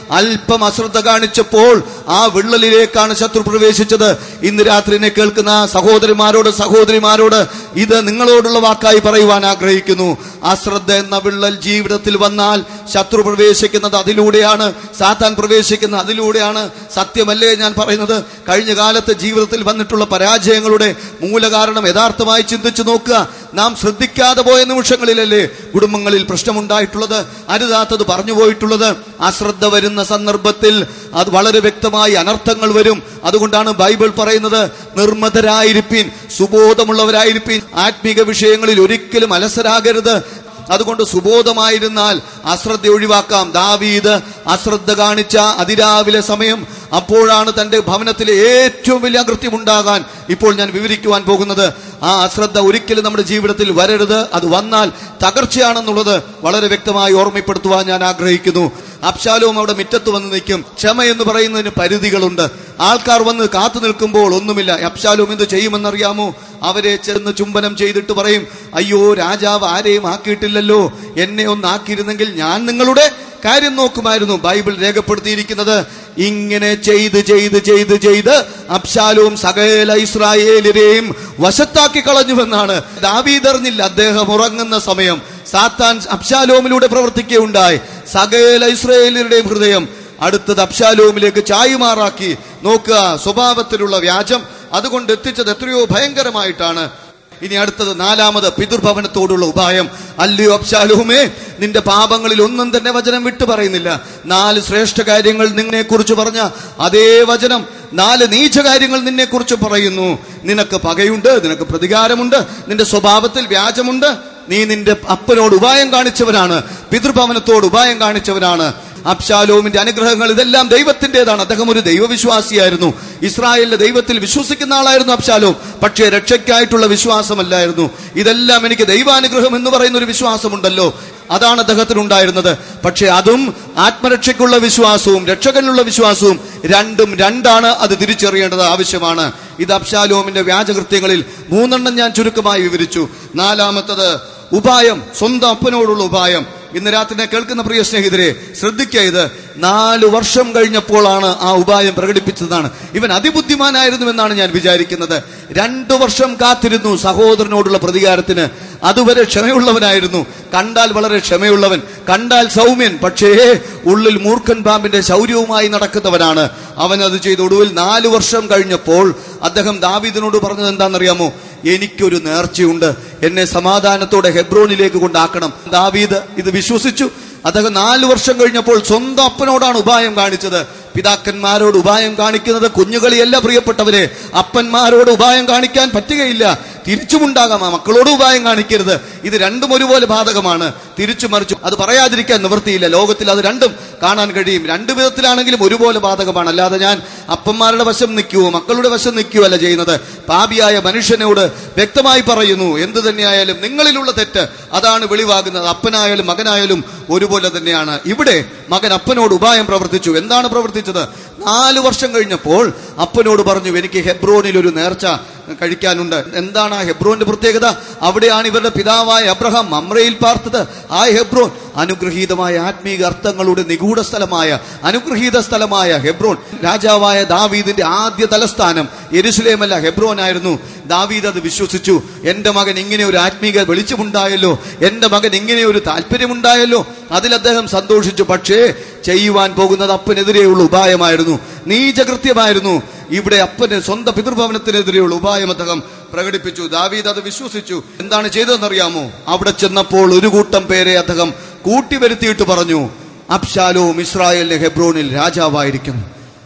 അല്പം അശ്രദ്ധ കാണിച്ചപ്പോൾ ആ വിള്ളലിലേക്കാണ് ശത്രു പ്രവേശിച്ചത് ഇന്ന് രാത്രി എന്നെ കേൾക്കുന്ന സഹോദരിമാരോട് സഹോദരിമാരോട് ഇത് നിങ്ങളോടുള്ള വാക്കായി പറയുവാൻ ആഗ്രഹിക്കുന്നു അശ്രദ്ധ എന്ന വിള്ളൽ ജീവിതത്തിൽ വന്നാൽ ശത്രു പ്രവേശിക്കുന്നത് അതിലൂടെയാണ് സാത്താൻ പ്രവേശിക്കുന്നത് അതിലൂടെയാണ് സത്യമല്ലേ ഞാൻ പറയുന്നത് കഴിഞ്ഞ കാലത്ത് ജീവിതത്തിൽ വന്നിട്ടുള്ള പരാജയങ്ങളുടെ മൂലകാരണം യഥാർത്ഥമായി ചിന്തിച്ചു നോക്കുക നാം ശ്രദ്ധിക്കാതെ പോയ നിമിഷങ്ങളിലല്ലേ കുടുംബങ്ങളിൽ പ്രശ്നമുണ്ടായിട്ടുള്ളത് അരുതാത്തത് പറഞ്ഞു പോയിട്ടുള്ളത് അശ്രദ്ധ വരുന്ന സന്ദർഭത്തിൽ അത് വളരെ വ്യക്തമായി അനർത്ഥങ്ങൾ വരും അതുകൊണ്ടാണ് ബൈബിൾ പറയുന്നത് നിർമ്മതരായിരിപ്പീൻ സുബോധമുള്ളവരായിരിപ്പീൻ ആത്മീക വിഷയങ്ങളിൽ ഒരിക്കലും അലസരാകരുത് അതുകൊണ്ട് സുബോധമായിരുന്നാൽ അശ്രദ്ധ ഒഴിവാക്കാം ദാവീദ് അശ്രദ്ധ കാണിച്ച അതിരാവിലെ സമയം അപ്പോഴാണ് തന്റെ ഭവനത്തിലെ ഏറ്റവും വലിയ അകൃത്യമുണ്ടാകാൻ ഇപ്പോൾ ഞാൻ വിവരിക്കുവാൻ പോകുന്നത് ആ അശ്രദ്ധ ഒരിക്കലും നമ്മുടെ ജീവിതത്തിൽ വരരുത് അത് വന്നാൽ തകർച്ചയാണെന്നുള്ളത് വളരെ വ്യക്തമായി ഓർമ്മപ്പെടുത്തുവാൻ ഞാൻ ആഗ്രഹിക്കുന്നു അബ്ശാലവും അവിടെ മുറ്റത്ത് വന്ന് നിൽക്കും ക്ഷമ എന്ന് പറയുന്നതിന് പരിധികളുണ്ട് ആൾക്കാർ വന്ന് കാത്തു നിൽക്കുമ്പോൾ ഒന്നുമില്ല അബ്ശാലും എന്ത് ചെയ്യുമെന്നറിയാമോ അവരെ ചെന്ന് ചുംബനം ചെയ്തിട്ട് പറയും അയ്യോ രാജാവ് ആരെയും ആക്കിയിട്ടില്ലല്ലോ എന്നെ ഒന്ന് ആക്കിയിരുന്നെങ്കിൽ ഞാൻ നിങ്ങളുടെ കാര്യം നോക്കുമായിരുന്നു ബൈബിൾ രേഖപ്പെടുത്തിയിരിക്കുന്നത് ഇങ്ങനെ ചെയ്ത് ചെയ്ത് ചെയ്ത് ചെയ്ത് അബ്ശാലും സകല ഇസ്രായേലിനെയും വശത്താക്കി കളഞ്ഞുവെന്നാണ് ദാവീദറിഞ്ഞില്ല അദ്ദേഹം ഉറങ്ങുന്ന സമയം സാത്താൻ അബ്ശാലോമിലൂടെ പ്രവർത്തിക്കുകയുണ്ടായി സകല ഇസ്രായേലിയരുടെയും ഹൃദയം അടുത്തത് അബ്ശാലോമിലേക്ക് ചായുമാറാക്കി നോക്കുക സ്വഭാവത്തിലുള്ള വ്യാജം അതുകൊണ്ട് എത്തിച്ചത് എത്രയോ ഭയങ്കരമായിട്ടാണ് ഇനി അടുത്തത് നാലാമത് പിതൃഭവനത്തോടുള്ള ഉപായം അല്ലയോ അബ്ശാലുഹുമേ നിന്റെ പാപങ്ങളിൽ ഒന്നും തന്നെ വചനം വിട്ടു പറയുന്നില്ല നാല് ശ്രേഷ്ഠ കാര്യങ്ങൾ നിന്നെ കുറിച്ച് പറഞ്ഞ അതേ വചനം നാല് നീച കാര്യങ്ങൾ നിന്നെ കുറിച്ച് പറയുന്നു നിനക്ക് പകയുണ്ട് നിനക്ക് പ്രതികാരമുണ്ട് നിന്റെ സ്വഭാവത്തിൽ വ്യാജമുണ്ട് നീ നിന്റെ അപ്പനോട് ഉപായം കാണിച്ചവനാണ് പിതൃഭവനത്തോട് ഉപായം കാണിച്ചവനാണ് അബ്ശാലോമിന്റെ അനുഗ്രഹങ്ങൾ ഇതെല്ലാം ദൈവത്തിന്റേതാണ് അദ്ദേഹം ഒരു ദൈവവിശ്വാസിയായിരുന്നു ഇസ്രായേലിന്റെ ദൈവത്തിൽ വിശ്വസിക്കുന്ന ആളായിരുന്നു അബ്ശാലോം പക്ഷേ രക്ഷയ്ക്കായിട്ടുള്ള വിശ്വാസമല്ലായിരുന്നു ഇതെല്ലാം എനിക്ക് ദൈവാനുഗ്രഹം എന്ന് പറയുന്ന ഒരു വിശ്വാസമുണ്ടല്ലോ അതാണ് അദ്ദേഹത്തിന് ഉണ്ടായിരുന്നത് പക്ഷെ അതും ആത്മരക്ഷയ്ക്കുള്ള വിശ്വാസവും രക്ഷകനുള്ള വിശ്വാസവും രണ്ടും രണ്ടാണ് അത് തിരിച്ചറിയേണ്ടത് ആവശ്യമാണ് ഇത് അബ്ശാലോമിന്റെ വ്യാജകൃത്യങ്ങളിൽ മൂന്നെണ്ണം ഞാൻ ചുരുക്കമായി വിവരിച്ചു നാലാമത്തത് ഉപായം സ്വന്തം അപ്പനോടുള്ള ഉപായം ഇന്ന് രാത്രി കേൾക്കുന്ന പ്രിയ സ്നേഹിതരെ ശ്രദ്ധിക്കുക ഇത് നാല് വർഷം കഴിഞ്ഞപ്പോഴാണ് ആ ഉപായം പ്രകടിപ്പിച്ചതാണ് ഇവൻ അതിബുദ്ധിമാനായിരുന്നു എന്നാണ് ഞാൻ വിചാരിക്കുന്നത് രണ്ടു വർഷം കാത്തിരുന്നു സഹോദരനോടുള്ള പ്രതികാരത്തിന് അതുവരെ ക്ഷമയുള്ളവനായിരുന്നു കണ്ടാൽ വളരെ ക്ഷമയുള്ളവൻ കണ്ടാൽ സൗമ്യൻ പക്ഷേ ഉള്ളിൽ മൂർഖൻ പാമ്പിന്റെ ശൗര്യവുമായി നടക്കുന്നവനാണ് അവൻ അത് ചെയ്ത് ഒടുവിൽ നാലു വർഷം കഴിഞ്ഞപ്പോൾ അദ്ദേഹം ദാവീദിനോട് പറഞ്ഞത് എന്താണെന്നറിയാമോ എനിക്കൊരു നേർച്ചയുണ്ട് എന്നെ സമാധാനത്തോടെ ഹെബ്രോനിലേക്ക് കൊണ്ടാക്കണം ദാവീദ് ഇത് വിശ്വസിച്ചു അദ്ദേഹം നാലു വർഷം കഴിഞ്ഞപ്പോൾ സ്വന്തം അപ്പനോടാണ് ഉപായം കാണിച്ചത് പിതാക്കന്മാരോട് ഉപായം കാണിക്കുന്നത് കുഞ്ഞുകളിയല്ല പ്രിയപ്പെട്ടവരെ അപ്പന്മാരോട് ഉപായം കാണിക്കാൻ പറ്റുകയില്ല തിരിച്ചുമുണ്ടാകാം ആ മക്കളോട് ഉപായം കാണിക്കരുത് ഇത് രണ്ടും ഒരുപോലെ ബാധകമാണ് തിരിച്ചു മറിച്ചു അത് പറയാതിരിക്കാൻ നിവൃത്തിയില്ല ലോകത്തിൽ അത് രണ്ടും കാണാൻ കഴിയും രണ്ടു വിധത്തിലാണെങ്കിലും ഒരുപോലെ ബാധകമാണ് അല്ലാതെ ഞാൻ അപ്പന്മാരുടെ വശം നിൽക്കുവോ മക്കളുടെ വശം നിൽക്കുകയോ അല്ല ചെയ്യുന്നത് പാപിയായ മനുഷ്യനോട് വ്യക്തമായി പറയുന്നു എന്തു തന്നെയായാലും നിങ്ങളിലുള്ള തെറ്റ് അതാണ് വെളിവാകുന്നത് അപ്പനായാലും മകനായാലും ഒരുപോലെ തന്നെയാണ് ഇവിടെ മകൻ അപ്പനോട് ഉപായം പ്രവർത്തിച്ചു എന്താണ് പ്രവർത്തിച്ചത് നാല് വർഷം കഴിഞ്ഞപ്പോൾ അപ്പനോട് പറഞ്ഞു എനിക്ക് ഹെബ്രോനിൽ ഒരു നേർച്ച കഴിക്കാനുണ്ട് എന്താണ് ആ ഹെബ്രോന്റെ പ്രത്യേകത അവിടെയാണ് ഇവരുടെ പിതാവായ അബ്രഹാം മമ്രയിൽ പാർത്തത് ആ ഹെബ്രോൻ അനുഗ്രഹീതമായ ആത്മീക അർത്ഥങ്ങളുടെ നിഗൂഢ സ്ഥലമായ അനുഗ്രഹീത സ്ഥലമായ ഹെബ്രോൻ രാജാവായ ദാവീദിന്റെ ആദ്യ തലസ്ഥാനം എരുസലേമല്ല ഹെബ്രോൻ ആയിരുന്നു ദാവീദ് അത് വിശ്വസിച്ചു എന്റെ മകൻ ഇങ്ങനെ ഒരു ആത്മീക വെളിച്ചമുണ്ടായല്ലോ എന്റെ മകൻ ഇങ്ങനെ ഒരു താല്പര്യമുണ്ടായല്ലോ അതിൽ അദ്ദേഹം സന്തോഷിച്ചു പക്ഷേ ചെയ്യുവാൻ പോകുന്നത് അപ്പനെതിരെയുള്ള ഉപായമായിരുന്നു നീചകൃത്യമായിരുന്നു ഇവിടെ അപ്പന് സ്വന്തം പിതൃഭവനത്തിനെതിരെയുള്ള ഉപായം അദ്ദേഹം പ്രകടിപ്പിച്ചു ദാവീദ് അത് വിശ്വസിച്ചു എന്താണ് ചെയ്തതെന്നറിയാമോ അവിടെ ചെന്നപ്പോൾ ഒരു കൂട്ടം പേരെ അദ്ദേഹം കൂട്ടിവരുത്തിയിട്ട് പറഞ്ഞു അബ്ശാലോം ഇസ്രായേലിന്റെ ഹെബ്രോനിൽ രാജാവായിരിക്കും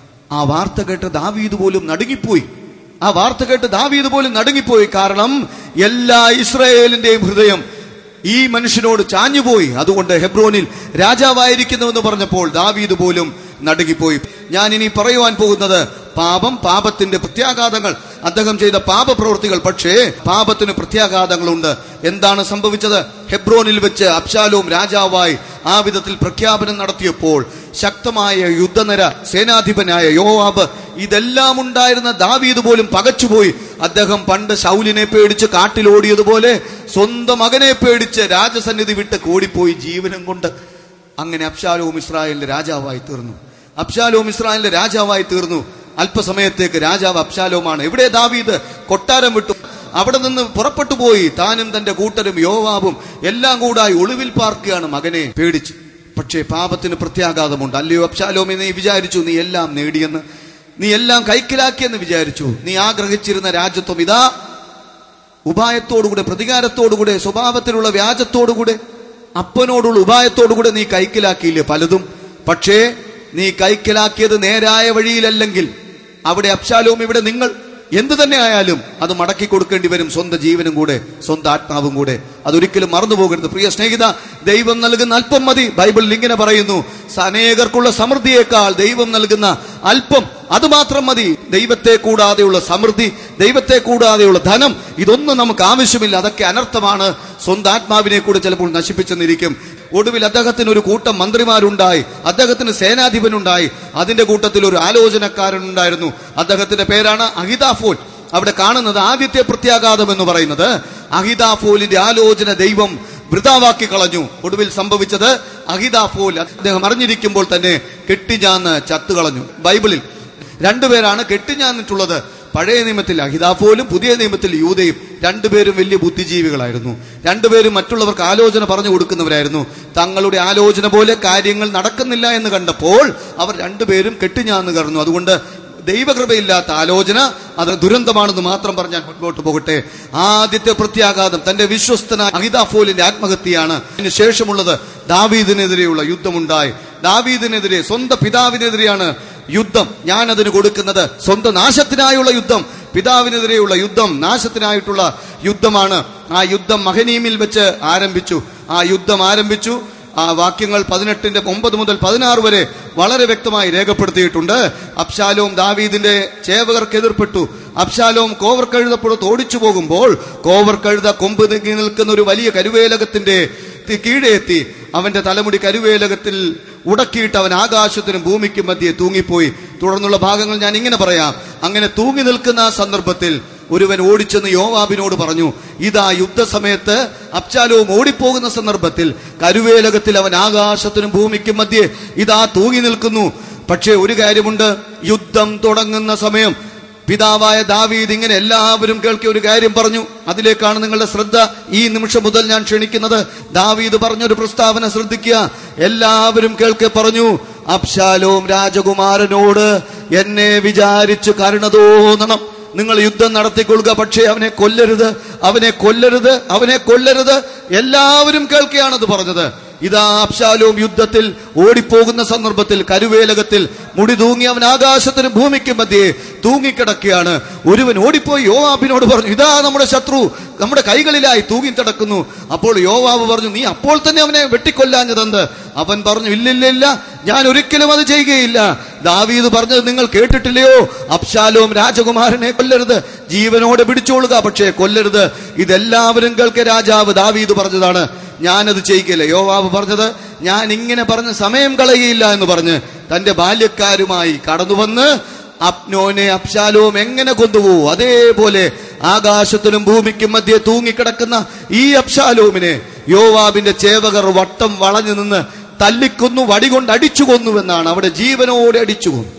ആ വാർത്ത കേട്ട് ദാവീദ് പോലും നടുങ്ങിപ്പോയി ആ വാർത്ത കേട്ട് ദാവീദ് പോലും നടുങ്ങിപ്പോയി കാരണം എല്ലാ ഇസ്രായേലിന്റെയും ഹൃദയം ഈ മനുഷ്യനോട് ചാഞ്ഞുപോയി അതുകൊണ്ട് ഹെബ്രോനിൽ രാജാവായിരിക്കുന്നുവെന്ന് പറഞ്ഞപ്പോൾ ദാവീദ് പോലും നടുങ്ങിപ്പോയി ഞാൻ ഇനി പറയുവാൻ പോകുന്നത് പാപം പാപത്തിന്റെ പ്രത്യാഘാതങ്ങൾ അദ്ദേഹം ചെയ്ത പാപപ്രവൃത്തികൾ പക്ഷേ പാപത്തിന് പ്രത്യാഘാതങ്ങളുണ്ട് എന്താണ് സംഭവിച്ചത് ഹെബ്രോനിൽ വെച്ച് അബ്ശാലോം രാജാവായി ആ വിധത്തിൽ പ്രഖ്യാപനം നടത്തിയപ്പോൾ ശക്തമായ യുദ്ധനിര സേനാധിപനായ യോവാബ് ഇതെല്ലാം ഉണ്ടായിരുന്ന ദാവീദ് പോലും പകച്ചുപോയി അദ്ദേഹം പണ്ട് ശൗലിനെ പേടിച്ച് കാട്ടിലോടിയതുപോലെ സ്വന്തം മകനെ പേടിച്ച് രാജസന്നിധി വിട്ട് കോടിപ്പോയി ജീവനം കൊണ്ട് അങ്ങനെ അബ്ശാലോം ഇസ്രായേലിന്റെ രാജാവായി തീർന്നു അബ്ശാലോം ഇസ്രായേലിന്റെ രാജാവായി തീർന്നു അല്പസമയത്തേക്ക് രാജാവ് അബ്ശാലോമാണ് എവിടെ ദാവീദ് കൊട്ടാരം വിട്ടു അവിടെ നിന്ന് പുറപ്പെട്ടു പോയി താനും തന്റെ കൂട്ടരും യോവാബും എല്ലാം കൂടായി ഒളിവിൽ പാർക്കുകയാണ് മകനെ പേടിച്ച് പക്ഷേ പാപത്തിന് പ്രത്യാഘാതമുണ്ട് അല്ലയോ അബ്ശാലോമെ നീ വിചാരിച്ചു നീ എല്ലാം നേടിയെന്ന് നീ എല്ലാം കൈക്കലാക്കിയെന്ന് വിചാരിച്ചു നീ ആഗ്രഹിച്ചിരുന്ന രാജ്യത്വം ഇതാ ഉപായത്തോടുകൂടെ പ്രതികാരത്തോടുകൂടെ സ്വഭാവത്തിലുള്ള വ്യാജത്തോടുകൂടെ അപ്പനോടുള്ള ഉപായത്തോടുകൂടെ നീ കൈക്കലാക്കിയില്ലേ പലതും പക്ഷേ നീ കൈക്കലാക്കിയത് നേരായ വഴിയിലല്ലെങ്കിൽ അവിടെ അബ്ശാലോം ഇവിടെ നിങ്ങൾ എന്തു തന്നെ ആയാലും അത് മടക്കി കൊടുക്കേണ്ടി വരും സ്വന്തം ജീവനും കൂടെ സ്വന്തം ആത്മാവും കൂടെ അതൊരിക്കലും മറന്നു പോകരുത് പ്രിയ സ്നേഹിത ദൈവം നൽകുന്ന അല്പം മതി ബൈബിളിൽ ഇങ്ങനെ പറയുന്നു അനേകർക്കുള്ള സമൃദ്ധിയേക്കാൾ ദൈവം നൽകുന്ന അല്പം അത് മാത്രം മതി ദൈവത്തെ കൂടാതെയുള്ള സമൃദ്ധി ദൈവത്തെ കൂടാതെയുള്ള ധനം ഇതൊന്നും നമുക്ക് ആവശ്യമില്ല അതൊക്കെ അനർത്ഥമാണ് സ്വന്തം ആത്മാവിനെ കൂടെ ചിലപ്പോൾ നശിപ്പിച്ചെന്നിരിക്കും ഒടുവിൽ അദ്ദേഹത്തിന് ഒരു കൂട്ടം മന്ത്രിമാരുണ്ടായി അദ്ദേഹത്തിന് സേനാധിപനുണ്ടായി അതിന്റെ കൂട്ടത്തിൽ ഒരു ആലോചനക്കാരനുണ്ടായിരുന്നു അദ്ദേഹത്തിന്റെ പേരാണ് അഹിതാഫോൽ അവിടെ കാണുന്നത് ആദ്യത്തെ പ്രത്യാഘാതം എന്ന് പറയുന്നത് അഹിതാഫോലിന്റെ ആലോചന ദൈവം വൃതാവാക്കി കളഞ്ഞു ഒടുവിൽ സംഭവിച്ചത് അഹിതാഫോൽ അദ്ദേഹം അറിഞ്ഞിരിക്കുമ്പോൾ തന്നെ കെട്ടിഞ്ഞാന്ന് ചത്തുകളഞ്ഞു ബൈബിളിൽ രണ്ടുപേരാണ് കെട്ടിഞ്ഞാന്നിട്ടുള്ളത് പഴയ നിയമത്തിൽ അഹിതാഫോലും പുതിയ നിയമത്തിൽ യൂതയും രണ്ടുപേരും വലിയ ബുദ്ധിജീവികളായിരുന്നു രണ്ടുപേരും മറ്റുള്ളവർക്ക് ആലോചന പറഞ്ഞു കൊടുക്കുന്നവരായിരുന്നു തങ്ങളുടെ ആലോചന പോലെ കാര്യങ്ങൾ നടക്കുന്നില്ല എന്ന് കണ്ടപ്പോൾ അവർ രണ്ടുപേരും കെട്ടിഞ്ഞാന്ന് കറന്നു അതുകൊണ്ട് ദൈവകൃപയില്ലാത്ത ആലോചന അത് ദുരന്തമാണെന്ന് മാത്രം പറഞ്ഞാൽ മുൻപോട്ട് പോകട്ടെ ആദ്യത്തെ പ്രത്യാഘാതം തന്റെ വിശ്വസ്തനായ അഹിതാഫോലിന്റെ ആത്മഹത്യയാണ് അതിന് ശേഷമുള്ളത് ദാവീദിനെതിരെയുള്ള യുദ്ധമുണ്ടായി ദാവീദിനെതിരെ സ്വന്തം പിതാവിനെതിരെയാണ് യുദ്ധം ഞാൻ അതിന് കൊടുക്കുന്നത് സ്വന്തം നാശത്തിനായുള്ള യുദ്ധം പിതാവിനെതിരെയുള്ള യുദ്ധം നാശത്തിനായിട്ടുള്ള യുദ്ധമാണ് ആ യുദ്ധം മഹനീമിൽ വെച്ച് ആരംഭിച്ചു ആ യുദ്ധം ആരംഭിച്ചു ആ വാക്യങ്ങൾ പതിനെട്ടിന്റെ ഒമ്പത് മുതൽ പതിനാറ് വരെ വളരെ വ്യക്തമായി രേഖപ്പെടുത്തിയിട്ടുണ്ട് അബ്ശാലോം ദാവീദിന്റെ ചേവകർക്ക് എതിർപ്പെട്ടു അബ്ശാലോം കോവർ കഴുതപ്പുറത്ത് ഓടിച്ചു പോകുമ്പോൾ കോവർ കഴുത കൊമ്പ് നീക്കി നിൽക്കുന്ന ഒരു വലിയ കരുവേലകത്തിന്റെ തി- കീഴെ എത്തി അവന്റെ തലമുടി കരുവേലകത്തിൽ ഉടക്കിയിട്ട് അവൻ ആകാശത്തിനും ഭൂമിക്കും മധ്യേ തൂങ്ങിപ്പോയി തുടർന്നുള്ള ഭാഗങ്ങൾ ഞാൻ ഇങ്ങനെ പറയാം അങ്ങനെ തൂങ്ങി നിൽക്കുന്ന ആ സന്ദർഭത്തിൽ ഒരുവൻ ഓടിച്ചെന്ന് യോവാബിനോട് പറഞ്ഞു ഇതാ യുദ്ധസമയത്ത് അബ്ചാലവും ഓടിപ്പോകുന്ന സന്ദർഭത്തിൽ കരുവേലകത്തിൽ അവൻ ആകാശത്തിനും ഭൂമിക്കും മധ്യേ ഇതാ തൂങ്ങി നിൽക്കുന്നു പക്ഷേ ഒരു കാര്യമുണ്ട് യുദ്ധം തുടങ്ങുന്ന സമയം പിതാവായ ദാവീദ് ഇങ്ങനെ എല്ലാവരും കേൾക്കിയ ഒരു കാര്യം പറഞ്ഞു അതിലേക്കാണ് നിങ്ങളുടെ ശ്രദ്ധ ഈ നിമിഷം മുതൽ ഞാൻ ക്ഷണിക്കുന്നത് ദാവീദ് പറഞ്ഞൊരു പ്രസ്താവന ശ്രദ്ധിക്കുക എല്ലാവരും കേൾക്കെ പറഞ്ഞു അബ്ശാലോം രാജകുമാരനോട് എന്നെ വിചാരിച്ചു കരുണ തോന്നണം നിങ്ങൾ യുദ്ധം നടത്തിക്കൊള്ളുക പക്ഷേ അവനെ കൊല്ലരുത് അവനെ കൊല്ലരുത് അവനെ കൊല്ലരുത് എല്ലാവരും കേൾക്കുകയാണത് പറഞ്ഞത് ഇതാ അബ്ശാലോം യുദ്ധത്തിൽ ഓടിപ്പോകുന്ന സന്ദർഭത്തിൽ കരുവേലകത്തിൽ മുടി തൂങ്ങി അവൻ ആകാശത്തിന് ഭൂമിക്ക് മധ്യേ തൂങ്ങിക്കിടക്കുകയാണ് ഒരുവൻ ഓടിപ്പോയി യോവാബിനോട് പറഞ്ഞു ഇതാ നമ്മുടെ ശത്രു നമ്മുടെ കൈകളിലായി തൂങ്ങി കിടക്കുന്നു അപ്പോൾ യോവാബ് പറഞ്ഞു നീ അപ്പോൾ തന്നെ അവനെ വെട്ടിക്കൊല്ലാഞ്ഞതെന്ത് അവൻ പറഞ്ഞു ഇല്ലില്ലില്ല ഞാൻ ഒരിക്കലും അത് ചെയ്യുകയില്ല ദാവീദ് പറഞ്ഞത് നിങ്ങൾ കേട്ടിട്ടില്ലയോ അബ്ശാലോം രാജകുമാരനെ കൊല്ലരുത് ജീവനോടെ പിടിച്ചോളുക പക്ഷേ കൊല്ലരുത് ഇതെല്ലാവരും കേൾക്കെ രാജാവ് ദാവീദ് പറഞ്ഞതാണ് ഞാനത് ചെയ്യിക്കില്ല യോവാബ് പറഞ്ഞത് ഞാൻ ഇങ്ങനെ പറഞ്ഞ സമയം കളയുകയില്ല എന്ന് പറഞ്ഞ് തന്റെ ബാല്യക്കാരുമായി കടന്നുവന്ന് അപ്നോനെ അബ്ശാലോം എങ്ങനെ കൊണ്ടുപോകും അതേപോലെ ആകാശത്തിനും ഭൂമിക്കും മധ്യേ തൂങ്ങിക്കിടക്കുന്ന ഈ അബ്ശാലോമിനെ യോവാബിന്റെ ചേവകർ വട്ടം വളഞ്ഞു നിന്ന് തല്ലിക്കൊന്നു വടികൊണ്ട് അടിച്ചു കൊന്നുവെന്നാണ് അവിടെ ജീവനോടെ അടിച്ചു കൊന്നു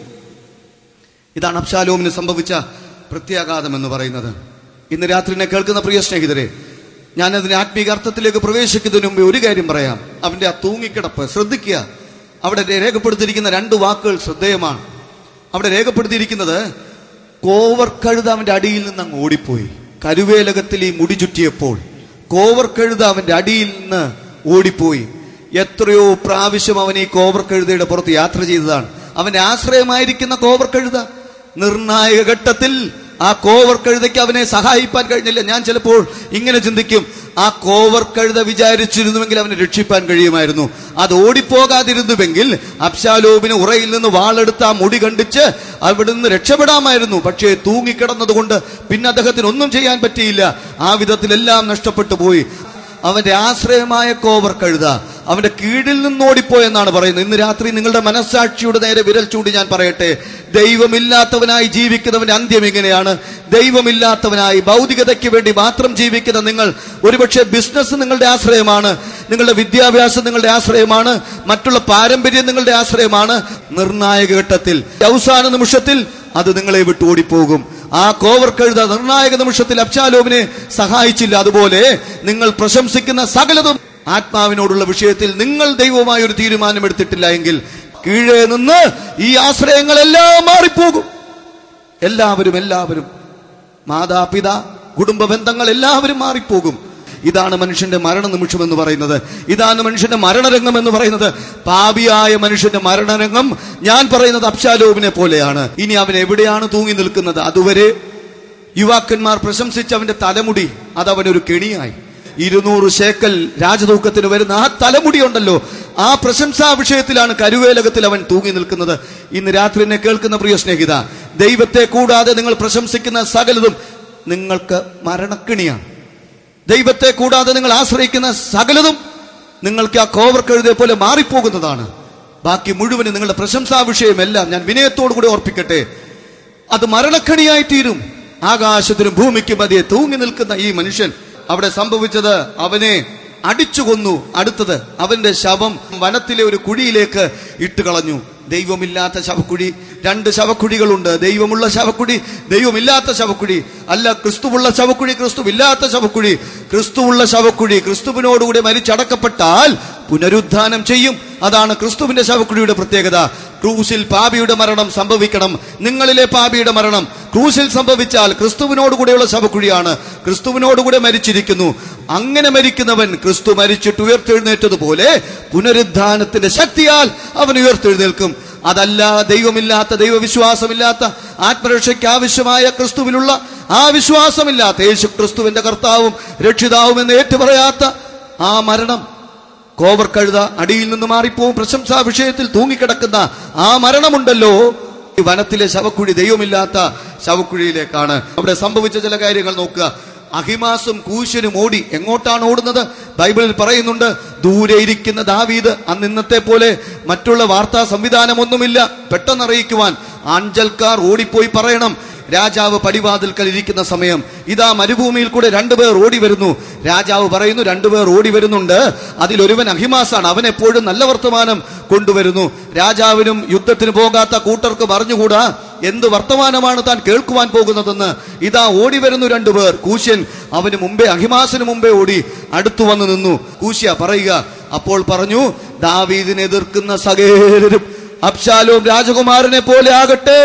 ഇതാണ് അബ്ശാലോമിന് സംഭവിച്ച പ്രത്യാഘാതം എന്ന് പറയുന്നത് ഇന്ന് രാത്രി എന്നെ കേൾക്കുന്ന പ്രിയ സ്നേഹിതരെ ഞാൻ അതിന്റെ ആത്മീക അർത്ഥത്തിലേക്ക് പ്രവേശിക്കുന്നതിന് മുമ്പ് ഒരു കാര്യം പറയാം അവന്റെ ആ തൂങ്ങിക്കിടപ്പ് ശ്രദ്ധിക്കുക അവിടെ രേഖപ്പെടുത്തിയിരിക്കുന്ന രണ്ട് വാക്കുകൾ ശ്രദ്ധേയമാണ് അവിടെ രേഖപ്പെടുത്തിയിരിക്കുന്നത് കോവർ കഴുത അവന്റെ അടിയിൽ നിന്ന് അങ്ങ് ഓടിപ്പോയി കരുവേലകത്തിൽ ഈ മുടി ചുറ്റിയപ്പോൾ കോവർ കഴുത അവന്റെ അടിയിൽ നിന്ന് ഓടിപ്പോയി എത്രയോ പ്രാവശ്യം അവൻ ഈ കോവർ കഴുതയുടെ പുറത്ത് യാത്ര ചെയ്തതാണ് അവന്റെ ആശ്രയമായിരിക്കുന്ന കോവർ കഴുത നിർണായക ഘട്ടത്തിൽ ആ കോവർ കഴുതയ്ക്ക് അവനെ സഹായിപ്പാൻ കഴിഞ്ഞില്ല ഞാൻ ചിലപ്പോൾ ഇങ്ങനെ ചിന്തിക്കും ആ കോവർ കഴുത വിചാരിച്ചിരുന്നുവെങ്കിൽ അവനെ രക്ഷിപ്പാൻ കഴിയുമായിരുന്നു അത് ഓടിപ്പോകാതിരുന്നുവെങ്കിൽ അബ്ശാലോബിന് ഉറയിൽ നിന്ന് വാളെടുത്ത് ആ മുടി കണ്ടിച്ച് അവിടെ നിന്ന് രക്ഷപ്പെടാമായിരുന്നു പക്ഷേ തൂങ്ങിക്കിടന്നതുകൊണ്ട് പിന്നെ അദ്ദേഹത്തിന് ഒന്നും ചെയ്യാൻ പറ്റിയില്ല ആ വിധത്തിലെല്ലാം നഷ്ടപ്പെട്ടു പോയി അവന്റെ ആശ്രയമായ കോവർ കഴുത അവന്റെ കീഴിൽ നിന്ന് ഓടിപ്പോയെന്നാണ് പറയുന്നത് ഇന്ന് രാത്രി നിങ്ങളുടെ മനസ്സാക്ഷിയുടെ നേരെ വിരൽ ചൂണ്ടി ഞാൻ പറയട്ടെ ദൈവമില്ലാത്തവനായി ജീവിക്കുന്നവന്റെ അന്ത്യം ഇങ്ങനെയാണ് ദൈവമില്ലാത്തവനായി ഭൗതികതയ്ക്ക് വേണ്ടി മാത്രം ജീവിക്കുന്ന നിങ്ങൾ ഒരുപക്ഷെ ബിസിനസ് നിങ്ങളുടെ ആശ്രയമാണ് നിങ്ങളുടെ വിദ്യാഭ്യാസം നിങ്ങളുടെ ആശ്രയമാണ് മറ്റുള്ള പാരമ്പര്യം നിങ്ങളുടെ ആശ്രയമാണ് നിർണായക ഘട്ടത്തിൽ അവസാന നിമിഷത്തിൽ അത് നിങ്ങളെ വിട്ട് ഓടിപ്പോകും ആ കോവർ കഴുത നിർണായക നിമിഷത്തിൽ അബ്ശാലോമിനെ സഹായിച്ചില്ല അതുപോലെ നിങ്ങൾ പ്രശംസിക്കുന്ന സകലതും ആത്മാവിനോടുള്ള വിഷയത്തിൽ നിങ്ങൾ ദൈവമായ ഒരു തീരുമാനം എടുത്തിട്ടില്ല എങ്കിൽ കീഴേ നിന്ന് ഈ ആശ്രയങ്ങളെല്ലാം മാറിപ്പോകും എല്ലാവരും എല്ലാവരും മാതാപിതാ കുടുംബ ബന്ധങ്ങൾ എല്ലാവരും മാറിപ്പോകും ഇതാണ് മനുഷ്യന്റെ മരണ നിമിഷം എന്ന് പറയുന്നത് ഇതാണ് മനുഷ്യന്റെ മരണരംഗം എന്ന് പറയുന്നത് പാപിയായ മനുഷ്യന്റെ മരണരംഗം ഞാൻ പറയുന്നത് അബ്ശാലോവിനെ പോലെയാണ് ഇനി അവൻ എവിടെയാണ് തൂങ്ങി നിൽക്കുന്നത് അതുവരെ യുവാക്കന്മാർ പ്രശംസിച്ച അവന്റെ തലമുടി അത് അവനൊരു കെണിയായി ഇരുന്നൂറ് ശേക്കൽ രാജതൂക്കത്തിന് വരുന്ന ആ തലമുടി ഉണ്ടല്ലോ ആ പ്രശംസാ വിഷയത്തിലാണ് കരുവേലകത്തിൽ അവൻ തൂങ്ങി നിൽക്കുന്നത് ഇന്ന് രാത്രി എന്നെ കേൾക്കുന്ന പ്രിയ സ്നേഹിത ദൈവത്തെ കൂടാതെ നിങ്ങൾ പ്രശംസിക്കുന്ന സകലതും നിങ്ങൾക്ക് മരണക്കിണിയാണ് ദൈവത്തെ കൂടാതെ നിങ്ങൾ ആശ്രയിക്കുന്ന സകലതും നിങ്ങൾക്ക് ആ കോവർ കഴുതയെ പോലെ മാറിപ്പോകുന്നതാണ് ബാക്കി മുഴുവനും നിങ്ങളുടെ പ്രശംസാ വിഷയമെല്ലാം ഞാൻ വിനയത്തോടു കൂടി ഓർപ്പിക്കട്ടെ അത് മരണക്കണിയായി തീരും ആകാശത്തിനും ഭൂമിക്കും മതിയെ തൂങ്ങി നിൽക്കുന്ന ഈ മനുഷ്യൻ അവിടെ സംഭവിച്ചത് അവനെ അടിച്ചു കൊന്നു അടുത്തത് അവന്റെ ശവം വനത്തിലെ ഒരു കുഴിയിലേക്ക് ഇട്ട് കളഞ്ഞു ദൈവമില്ലാത്ത ശവക്കുഴി രണ്ട് ശവക്കുഴികളുണ്ട് ദൈവമുള്ള ശവക്കുഴി ദൈവമില്ലാത്ത ശവക്കുഴി അല്ല ക്രിസ്തുവുള്ള ശവക്കുഴി ക്രിസ്തുവില്ലാത്ത ശവക്കുഴി ക്രിസ്തുവുള്ള ശവക്കുഴി ക്രിസ്തുവിനോടുകൂടി മരിച്ചടക്കപ്പെട്ടാൽ പുനരുദ്ധാനം ചെയ്യും അതാണ് ക്രിസ്തുവിന്റെ ശവക്കുഴിയുടെ പ്രത്യേകത ക്രൂശിൽ പാപിയുടെ മരണം സംഭവിക്കണം നിങ്ങളിലെ പാപിയുടെ മരണം ക്രൂശിൽ സംഭവിച്ചാൽ ക്രിസ്തുവിനോടുകൂടെയുള്ള ശവക്കുഴിയാണ് ക്രിസ്തുവിനോടുകൂടെ മരിച്ചിരിക്കുന്നു അങ്ങനെ മരിക്കുന്നവൻ ക്രിസ്തു മരിച്ചിട്ട് ഉയർത്തെഴുന്നേറ്റതുപോലെ പുനരുദ്ധാനത്തിന്റെ ശക്തിയാൽ അവൻ ഉയർത്തെഴുന്നേൽക്കും അതല്ല ദൈവമില്ലാത്ത ദൈവവിശ്വാസമില്ലാത്ത ആത്മരക്ഷയ്ക്ക് ആവശ്യമായ ക്രിസ്തുവിലുള്ള ആ വിശ്വാസമില്ലാത്ത യേശു ക്രിസ്തുവിന്റെ കർത്താവും രക്ഷിതാവും എന്ന് ഏറ്റുപറയാത്ത ആ മരണം കോവർ കഴുത അടിയിൽ നിന്ന് മാറിപ്പോവും പ്രശംസാ വിഷയത്തിൽ തൂങ്ങിക്കിടക്കുന്ന ആ മരണമുണ്ടല്ലോ ഈ വനത്തിലെ ശവക്കുഴി ദൈവമില്ലാത്ത ശവക്കുഴിയിലേക്കാണ് അവിടെ സംഭവിച്ച ചില കാര്യങ്ങൾ നോക്കുക അഹിമാസും കൂശനും ഓടി എങ്ങോട്ടാണ് ഓടുന്നത് ബൈബിളിൽ പറയുന്നുണ്ട് ദൂരെ ഇരിക്കുന്ന ദാവീദ് അന്ന് ഇന്നത്തെ പോലെ മറ്റുള്ള വാർത്താ സംവിധാനമൊന്നുമില്ല പെട്ടെന്ന് അറിയിക്കുവാൻ ആഞ്ചൽക്കാർ ഓടിപ്പോയി പറയണം രാജാവ് പടിവാതിൽക്കൽ ഇരിക്കുന്ന സമയം ഇതാ മരുഭൂമിയിൽ കൂടെ രണ്ടുപേർ ഓടി വരുന്നു രാജാവ് പറയുന്നു രണ്ടുപേർ ഓടി വരുന്നുണ്ട് അതിലൊരുവൻ അഹിമാസാണ് അവൻ എപ്പോഴും നല്ല വർത്തമാനം കൊണ്ടുവരുന്നു രാജാവിനും യുദ്ധത്തിന് പോകാത്ത കൂട്ടർക്ക് പറഞ്ഞുകൂടാ എന്ത് വർത്തമാനമാണ് താൻ കേൾക്കുവാൻ പോകുന്നതെന്ന് ഇതാ ഓടി വരുന്നു രണ്ടുപേർ കൂശ്യൻ അവന് മുമ്പേ അഹിമാസിന് മുമ്പേ ഓടി അടുത്തു വന്നു നിന്നു കൂശ്യ പറയുക അപ്പോൾ പറഞ്ഞു ദാവീദിനെ എതിർക്കുന്ന സകേലരും അബ്ശാലോം രാജകുമാരനെ പോലെ ആകട്ടെ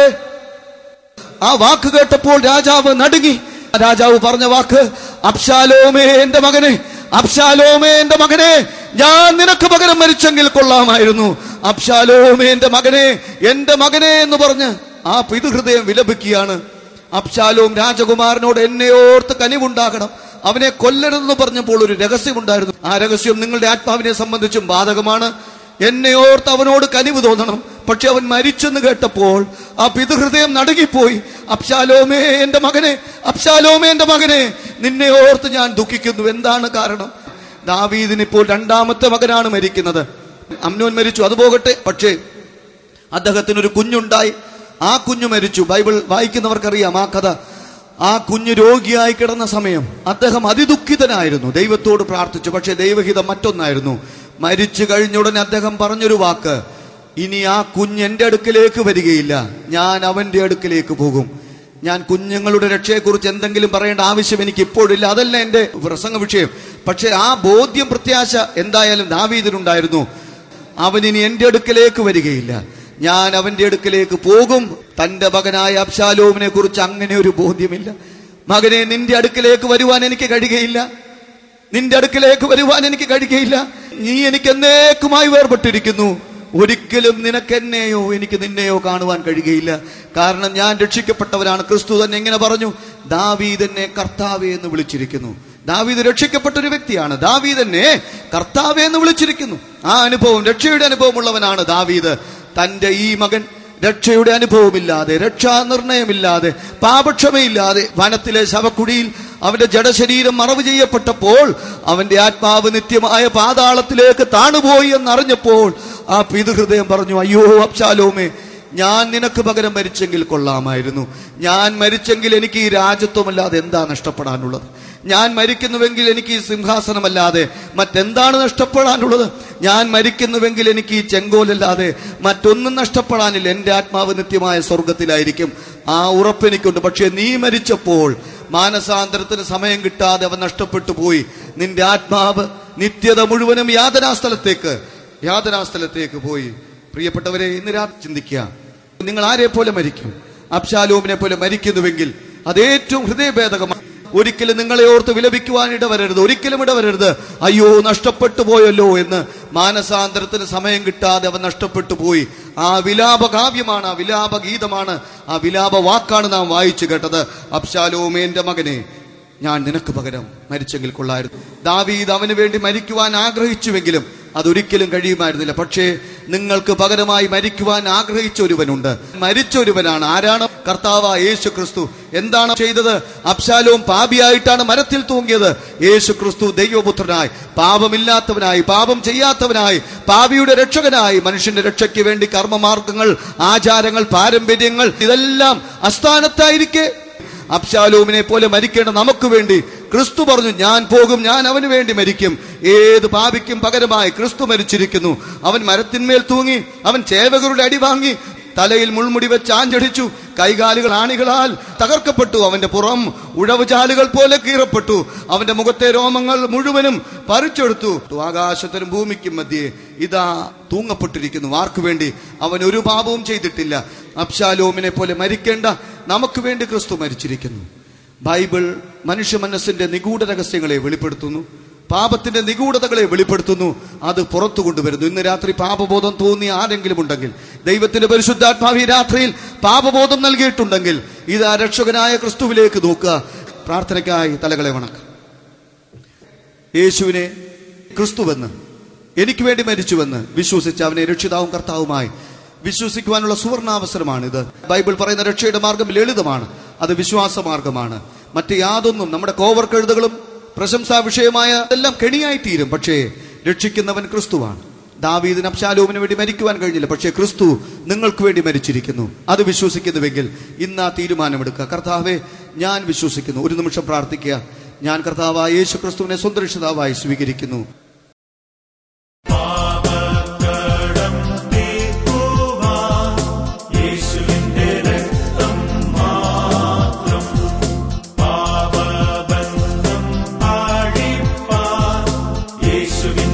ആ വാക്ക് കേട്ടപ്പോൾ രാജാവ് നടുങ്ങി രാജാവ് പറഞ്ഞ വാക്ക് അബ്ശാലോമേ എന്റെ മകനെ അബ്ശാലോമേ എന്റെ മകനെ ഞാൻ നിനക്ക് പകരം മരിച്ചെങ്കിൽ കൊള്ളാമായിരുന്നു അബ്ശാലോമേ എന്റെ മകനെ എന്റെ മകനെ എന്ന് പറഞ്ഞ് ആ പിതൃഹൃദയം വിലപിക്കുകയാണ് അബ്ശാലോം രാജകുമാരനോട് എന്നെ ഓർത്ത് കനിവുണ്ടാകണം അവനെ കൊല്ലരുതെന്ന് പറഞ്ഞപ്പോൾ ഒരു രഹസ്യമുണ്ടായിരുന്നു ആ രഹസ്യം നിങ്ങളുടെ ആത്മാവിനെ സംബന്ധിച്ചും ബാധകമാണ് എന്നെ ഓർത്ത് അവനോട് കനിവ് തോന്നണം പക്ഷെ അവൻ മരിച്ചെന്ന് കേട്ടപ്പോൾ ആ പിതൃഹൃദയം നടുങ്ങിപ്പോയി അബ്ശാലോമേ എന്റെ മകനെ അബ്ശാലോമേ എന്റെ മകനെ നിന്നെ ഓർത്ത് ഞാൻ ദുഃഖിക്കുന്നു എന്താണ് കാരണം ദാവീദിന് ഇപ്പോൾ രണ്ടാമത്തെ മകനാണ് മരിക്കുന്നത് അമ്നോൻ മരിച്ചു അത് പോകട്ടെ പക്ഷേ അദ്ദേഹത്തിന് ഒരു കുഞ്ഞുണ്ടായി ആ കുഞ്ഞു മരിച്ചു ബൈബിൾ വായിക്കുന്നവർക്കറിയാം ആ കഥ ആ കുഞ്ഞ് രോഗിയായി കിടന്ന സമയം അദ്ദേഹം അതിദുഃഖിതനായിരുന്നു ദൈവത്തോട് പ്രാർത്ഥിച്ചു പക്ഷേ ദൈവഹിതം മറ്റൊന്നായിരുന്നു മരിച്ചു കഴിഞ്ഞ ഉടനെ അദ്ദേഹം പറഞ്ഞൊരു വാക്ക് ഇനി ആ കുഞ്ഞ് എന്റെ അടുക്കിലേക്ക് വരികയില്ല ഞാൻ അവന്റെ അടുക്കിലേക്ക് പോകും ഞാൻ കുഞ്ഞുങ്ങളുടെ രക്ഷയെക്കുറിച്ച് എന്തെങ്കിലും പറയേണ്ട ആവശ്യം എനിക്ക് ഇപ്പോഴില്ല അതല്ല എന്റെ പ്രസംഗ വിഷയം പക്ഷെ ആ ബോധ്യം പ്രത്യാശ എന്തായാലും ദാവീദിനുണ്ടായിരുന്നു അവനിനി എന്റെ അടുക്കലേക്ക് വരികയില്ല ഞാൻ അവന്റെ അടുക്കലേക്ക് പോകും തന്റെ മകനായ അബ്ശാലോമിനെ കുറിച്ച് അങ്ങനെ ഒരു ബോധ്യമില്ല മകനെ നിന്റെ അടുക്കലേക്ക് വരുവാൻ എനിക്ക് കഴിയുകയില്ല നിന്റെ അടുക്കലേക്ക് വരുവാൻ എനിക്ക് കഴിയുകയില്ല നീ എനിക്ക് എന്നേക്കുമായി വേർപെട്ടിരിക്കുന്നു ഒരിക്കലും നിനക്ക് എന്നെയോ എനിക്ക് നിന്നെയോ കാണുവാൻ കഴിയുകയില്ല കാരണം ഞാൻ രക്ഷിക്കപ്പെട്ടവനാണ് ക്രിസ്തു തന്നെ എങ്ങനെ പറഞ്ഞു ദാവീദ് എന്നെ കർത്താവേ എന്ന് വിളിച്ചിരിക്കുന്നു ദാവീദ് രക്ഷിക്കപ്പെട്ട ഒരു വ്യക്തിയാണ് ദാവീദ് എന്നെ കർത്താവേ എന്ന് വിളിച്ചിരിക്കുന്നു ആ അനുഭവം രക്ഷയുടെ അനുഭവമുള്ളവനാണ് ദാവീദ് തന്റെ ഈ മകൻ രക്ഷയുടെ അനുഭവമില്ലാതെ രക്ഷാനിർണയമില്ലാതെ പാപക്ഷമയില്ലാതെ വനത്തിലെ ശവക്കുഴിയിൽ അവന്റെ ജഡശരീരം മറവ് ചെയ്യപ്പെട്ടപ്പോൾ അവന്റെ ആത്മാവ് നിത്യമായ പാതാളത്തിലേക്ക് താണുപോയി എന്നറിഞ്ഞപ്പോൾ ആ പിതൃഹൃദയം പറഞ്ഞു അയ്യോ അബ്ശാലോമേ ഞാൻ നിനക്ക് പകരം മരിച്ചെങ്കിൽ കൊള്ളാമായിരുന്നു ഞാൻ മരിച്ചെങ്കിൽ എനിക്ക് ഈ രാജ്യത്വമല്ലാതെ എന്താ നഷ്ടപ്പെടാനുള്ളത് ഞാൻ മരിക്കുന്നുവെങ്കിൽ എനിക്ക് ഈ സിംഹാസനമല്ലാതെ മറ്റെന്താണ് നഷ്ടപ്പെടാനുള്ളത് ഞാൻ മരിക്കുന്നുവെങ്കിൽ എനിക്ക് ഈ ചെങ്കോലല്ലാതെ മറ്റൊന്നും നഷ്ടപ്പെടാനില്ല എൻ്റെ ആത്മാവ് നിത്യമായ സ്വർഗത്തിലായിരിക്കും ആ ഉറപ്പെനിക്കുണ്ട് പക്ഷെ നീ മരിച്ചപ്പോൾ മാനസാന്തരത്തിന് സമയം കിട്ടാതെ അവൻ നഷ്ടപ്പെട്ടു പോയി നിന്റെ ആത്മാവ് നിത്യത മുഴുവനും യാതനാസ്ഥലത്തേക്ക് യാതനാസ്ഥലത്തേക്ക് പോയി പ്രിയപ്പെട്ടവരെ ഇന്ന് രാത്രി ചിന്തിക്കുക നിങ്ങൾ ആരെ പോലെ മരിക്കും അബ്ശാലോമിനെ പോലെ മരിക്കുന്നുവെങ്കിൽ അത് ഏറ്റവും ഹൃദയഭേദകമാണ് ഒരിക്കലും നിങ്ങളെ ഓർത്ത് വിലപിക്കുവാൻ ഇടവരരുത് ഒരിക്കലും ഇടവരരുത് അയ്യോ നഷ്ടപ്പെട്ടു പോയല്ലോ എന്ന് മാനസാന്തരത്തിന് സമയം കിട്ടാതെ അവൻ നഷ്ടപ്പെട്ടു പോയി ആ വിലാപ കാവ്യമാണ് ആ വിലാപ ഗീതമാണ് ആ വിലാപ വാക്കാണ് നാം വായിച്ചു കേട്ടത് അബ്ശാലോമേ എന്റെ മകനെ ഞാൻ നിനക്ക് പകരം മരിച്ചെങ്കിൽ കൊള്ളായിരുന്നു ദാവീദ് അവന് വേണ്ടി മരിക്കുവാൻ ആഗ്രഹിച്ചുവെങ്കിലും അതൊരിക്കലും കഴിയുമായിരുന്നില്ല പക്ഷേ നിങ്ങൾക്ക് പകരമായി മരിക്കുവാൻ ആഗ്രഹിച്ച ഒരുവനുണ്ട് മരിച്ച ഒരുവനാണ് ആരാണ് കർത്താവ് യേശു ക്രിസ്തു എന്താണ് ചെയ്തത് അബ്ശാലോം പാപിയായിട്ടാണ് മരത്തിൽ തൂങ്ങിയത് യേശു ക്രിസ്തു ദൈവപുത്രനായി പാപമില്ലാത്തവനായി പാപം ചെയ്യാത്തവനായി പാപിയുടെ രക്ഷകനായി മനുഷ്യന്റെ രക്ഷയ്ക്ക് വേണ്ടി കർമ്മമാർഗങ്ങൾ ആചാരങ്ങൾ പാരമ്പര്യങ്ങൾ ഇതെല്ലാം അസ്ഥാനത്തായിരിക്കെ അബ്ശാലോമിനെ പോലെ മരിക്കേണ്ട നമുക്ക് വേണ്ടി ക്രിസ്തു പറഞ്ഞു ഞാൻ പോകും ഞാൻ അവന് വേണ്ടി മരിക്കും ഏത് പാപിക്കും പകരമായി ക്രിസ്തു മരിച്ചിരിക്കുന്നു അവൻ മരത്തിന്മേൽ തൂങ്ങി അവൻ ചേവകരുടെ അടി വാങ്ങി തലയിൽ മുൾമുടി വെച്ച് ആഞ്ഞടിച്ചു കൈകാലുകൾ ആണികളാൽ തകർക്കപ്പെട്ടു അവന്റെ പുറം ഉഴവുചാലുകൾ പോലെ കീറപ്പെട്ടു അവന്റെ മുഖത്തെ രോമങ്ങൾ മുഴുവനും പറിച്ചെടുത്തു ആകാശത്തിനും ഭൂമിക്കും മധ്യേ ഇതാ തൂങ്ങപ്പെട്ടിരിക്കുന്നു ആർക്കു വേണ്ടി അവൻ ഒരു പാപവും ചെയ്തിട്ടില്ല അബ്ശാലോമിനെ പോലെ മരിക്കേണ്ട നമുക്ക് വേണ്ടി ക്രിസ്തു മരിച്ചിരിക്കുന്നു ബൈബിൾ മനുഷ്യ മനസ്സിന്റെ നിഗൂഢ രഹസ്യങ്ങളെ വെളിപ്പെടുത്തുന്നു പാപത്തിന്റെ നിഗൂഢതകളെ വെളിപ്പെടുത്തുന്നു അത് പുറത്തു കൊണ്ടുവരുന്നു ഇന്ന് രാത്രി പാപബോധം തോന്നിയ ആരെങ്കിലും ഉണ്ടെങ്കിൽ ദൈവത്തിന്റെ പരിശുദ്ധാത്മാവ് ഈ രാത്രിയിൽ പാപബോധം നൽകിയിട്ടുണ്ടെങ്കിൽ ഇത് ആ രക്ഷകനായ ക്രിസ്തുവിലേക്ക് നോക്കുക പ്രാർത്ഥനയ്ക്കായി തലകളെ വണക്കുക യേശുവിനെ ക്രിസ്തുവെന്ന് എനിക്ക് വേണ്ടി മരിച്ചുവെന്ന് വിശ്വസിച്ച് അവനെ രക്ഷിതാവും കർത്താവുമായി വിശ്വസിക്കുവാനുള്ള സുവർണാവസരമാണ് ഇത് ബൈബിൾ പറയുന്ന രക്ഷയുടെ മാർഗം ലളിതമാണ് അത് വിശ്വാസ മാർഗമാണ് മറ്റ് യാതൊന്നും നമ്മുടെ കോവർ കഴുതുകളും പ്രശംസാ വിഷയമായ എല്ലാം കെണിയായി തീരും പക്ഷേ രക്ഷിക്കുന്നവൻ ക്രിസ്തുവാണ് ദാവീദിന് അബ്ശാലോമിന് വേണ്ടി മരിക്കുവാൻ കഴിഞ്ഞില്ല പക്ഷേ ക്രിസ്തു നിങ്ങൾക്ക് വേണ്ടി മരിച്ചിരിക്കുന്നു അത് വിശ്വസിക്കുന്നുവെങ്കിൽ ഇന്ന് ആ തീരുമാനമെടുക്കുക കർത്താവെ ഞാൻ വിശ്വസിക്കുന്നു ഒരു നിമിഷം പ്രാർത്ഥിക്കുക ഞാൻ കർത്താവായ യേശു ക്രിസ്തുവിനെ സ്വന്തരക്ഷിതാവായി സ്വീകരിക്കുന്നു പാപക്കടം തീർക്കുവാൻ യേശുവിന്റെ രക്തം മാത്രം പാപബന്ധം അഴിപ്പാൻ യേശുവിൻ